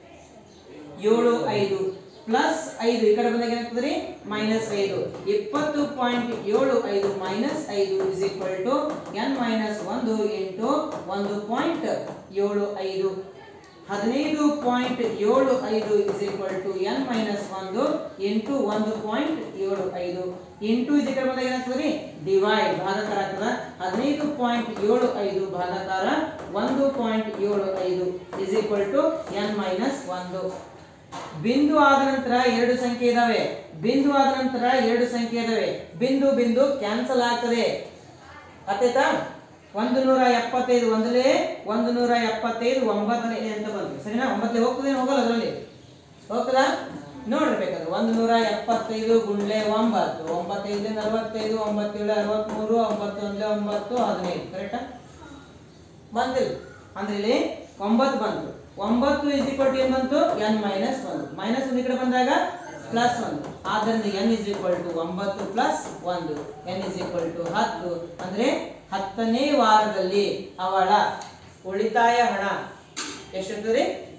ಏಳು ಐದು ಪ್ಲಸ್ ಐದು ಈ ಕಡೆ ಬಂದಾಗ ಏನಾಗ್ತದೆ ಮೈನಸ್ ಐದು ಇಪ್ಪತ್ತು ಪಾಯಿಂಟ್ ಏಳು ಐದು ಮೈನಸ್ ಐದು is equal to N minus ಒಂದು ಇಂಟು ಒಂದು ಪಾಯಿಂಟ್ ಏಳು ಐದು ಹದಿನೈದು ಪಾಯಿಂಟ್ ಏಳು ಐದು is equal to N minus ಒಂದು ಇಂಟು ಒಂದು ಪಾಯಿಂಟ್ ಏಳು ಐದು ಇಂಟು ಇದು ಈ ಕಡೆ ಬಂದಾಗ ಏನಾಗ್ತದೆ ಡಿವೈಡ್ ಭಾಗಾಕಾರ ಆಗ್ತದ ಹದಿನೈದು ಪಾಯಿಂಟ್ ಏಳು ಐದು ಭಾಗಾಕಾರ ಒಂದು ಪಾಯಿಂಟ್ ಏಳು ಐದು is equal to N minus ಒಂದು ಬಿಂದು ಆದ ನಂತರ ಎರಡು ಸಂಖ್ಯೆ ಇದಾವೆ ಬಿಂದು ಆದ ನಂತರ ಎರಡು ಸಂಖ್ಯೆ ಇದಾವೆ ಬಿಂದು ಬಿಂದು ಕ್ಯಾನ್ಸಲ್ ಆಗ್ತದೆ ಅರ್ಥಾಯ್ತಾ ಒಂದು ನೂರ ಎಪ್ಪತ್ತೈದು ಒಂದಲೇ ಒಂದು ನೂರ ಎಪ್ಪತ್ತೈದು ಒಂಬತ್ತನೇ ಅಂತ ಬಂತು ಸರಿನಾ ಒಂಬತ್ತನೇ ಹೋಗ್ತದೆ ಹೋಗಲ್ಲ ಅದರಲ್ಲಿ ಹೋಗ್ತದ ನೋಡ್ಬೇಕಾದ್ರೆ ಒಂದು ನೂರ ಎಪ್ಪತ್ತೈದು ಗುಂಡ್ಲೆ ಒಂಬತ್ತು ಒಂಬತ್ತೈದು ನಲವತ್ತೈದು ಒಂಬತ್ತೇಳು ಅರವತ್ಮೂರು ಒಂಬತ್ತೊಂದಲೇ ಒಂಬತ್ತು ಹದಿನೈದು ಕರೆಕ್ಟಾ ಬಂದಿಲ್ಲ ಅಂದ್ರೆ ಇಲ್ಲಿ ಒಂಬತ್ತು ಬಂತು ಒಂಬತ್ತು ಇಸ್ ಈಕ್ವಲ್ ಟು ಏನ್ ಬಂತು ಎನ್ ಮೈನಸ್ ಒಂದು ಮೈನಸ್ ಒಂದು ಈ ಕಡೆ ಬಂದಾಗ ಪ್ಲಸ್ ಒಂದು ಆದ್ದರಿಂದ ಎನ್ ಇಸ್ ಈಕ್ವಲ್ ಟು ಒಂಬತ್ತು ಪ್ಲಸ್ ಒಂದು ಎನ್ ಇಸ್ ಈಕ್ವಲ್ ಟು ಹತ್ತು ಅಂದ್ರೆ ಹತ್ತನೇ ವಾರದಲ್ಲಿ ಅವಳ ಉಳಿತಾಯ ಹಣ ಎಷ್ಟಿರ್ತದೆ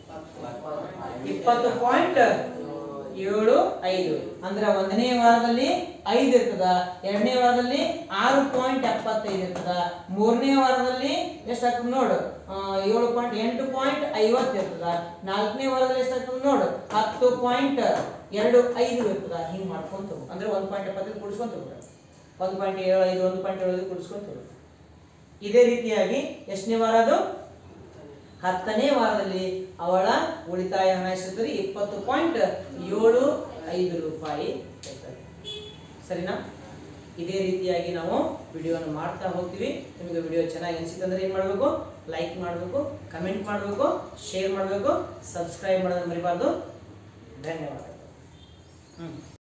ಇಪ್ಪತ್ತು ಪಾಯಿಂಟ್ ಏಳು ಐದು ಅಂದ್ರೆ ಒಂದನೇ ವಾರದಲ್ಲಿ ಐದು ಇರ್ತದ ಎರಡನೇ ವಾರದಲ್ಲಿ ಆರು ಪಾಯಿಂಟ್ ಎಪ್ಪತ್ತೈದು ಇರ್ತದ ಮೂರನೇ ವಾರದಲ್ಲಿ ಎಷ್ಟಾಗ್ತದೆ ನೋಡು ಆ, ಏಳು ಪಾಯಿಂಟ್ ಎಂಟು ಪಾಯಿಂಟ್ ಐವತ್ತು ಇರ್ತದ ನಾಲ್ಕನೇ ವಾರದಲ್ಲಿ ಎಷ್ಟಾಗ್ತದೆ ನೋಡು ಹತ್ತು ಪಾಯಿಂಟ್ ಎರಡು ಐದು ಇರ್ತದ ಹಿಂಗ್ ಮಾಡ್ಕೊಂತ ಹೋಗು. ಅಂದ್ರೆ ಒಂದ್ ಪಾಯಿಂಟ್ ಎಪ್ಪತ್ತೈದು ಕುಡಿಸ್ಕೊಂತ ಹೋಗ್ಬಿಡ ಒಂದ್ ಪಾಯಿಂಟ್ ಏಳು ಐದು ಒಂದು ಪಾಯಿಂಟ್ ಏಳು ಐದು ಕುಡಿಸ್ಕೊಂತ ಹೋಗು. ಇದೇ ರೀತಿಯಾಗಿ ಎಷ್ಟನೇ ವಾರ ಅದು ಹತ್ತನೇ ವಾರದಲ್ಲಿ ಅವಳ ಉಳಿತಾಯ ಹಣ ಎಷ್ಟಿರ್ತದೆ ಇಪ್ಪತ್ತು ಪಾಯಿಂಟ್ ಏಳು ಐದು ರೂಪಾಯಿ ಇರ್ತದೆ. ಸರಿನಾ ಇದೇ ರೀತಿಯಾಗಿ ನಾವು ವಿಡಿಯೋನ ಮಾಡ್ತಾ ಹೋಗ್ತೀವಿ ನಿಮಗೆ ವಿಡಿಯೋ ಚೆನ್ನಾಗಿ ಅನಿಸಿತ್ತಂದ್ರೆ ಏನು ಮಾಡಬೇಕು ಲೈಕ್ ಮಾಡಬೇಕು ಕಮೆಂಟ್ ಮಾಡಬೇಕು ಶೇರ್ ಮಾಡಬೇಕು ಸಬ್ಸ್ಕ್ರೈಬ್ ಮಾಡೋದನ್ನ ಮರಿಬಾರ್ದು ಧನ್ಯವಾದಗಳು ಹ್ಞೂ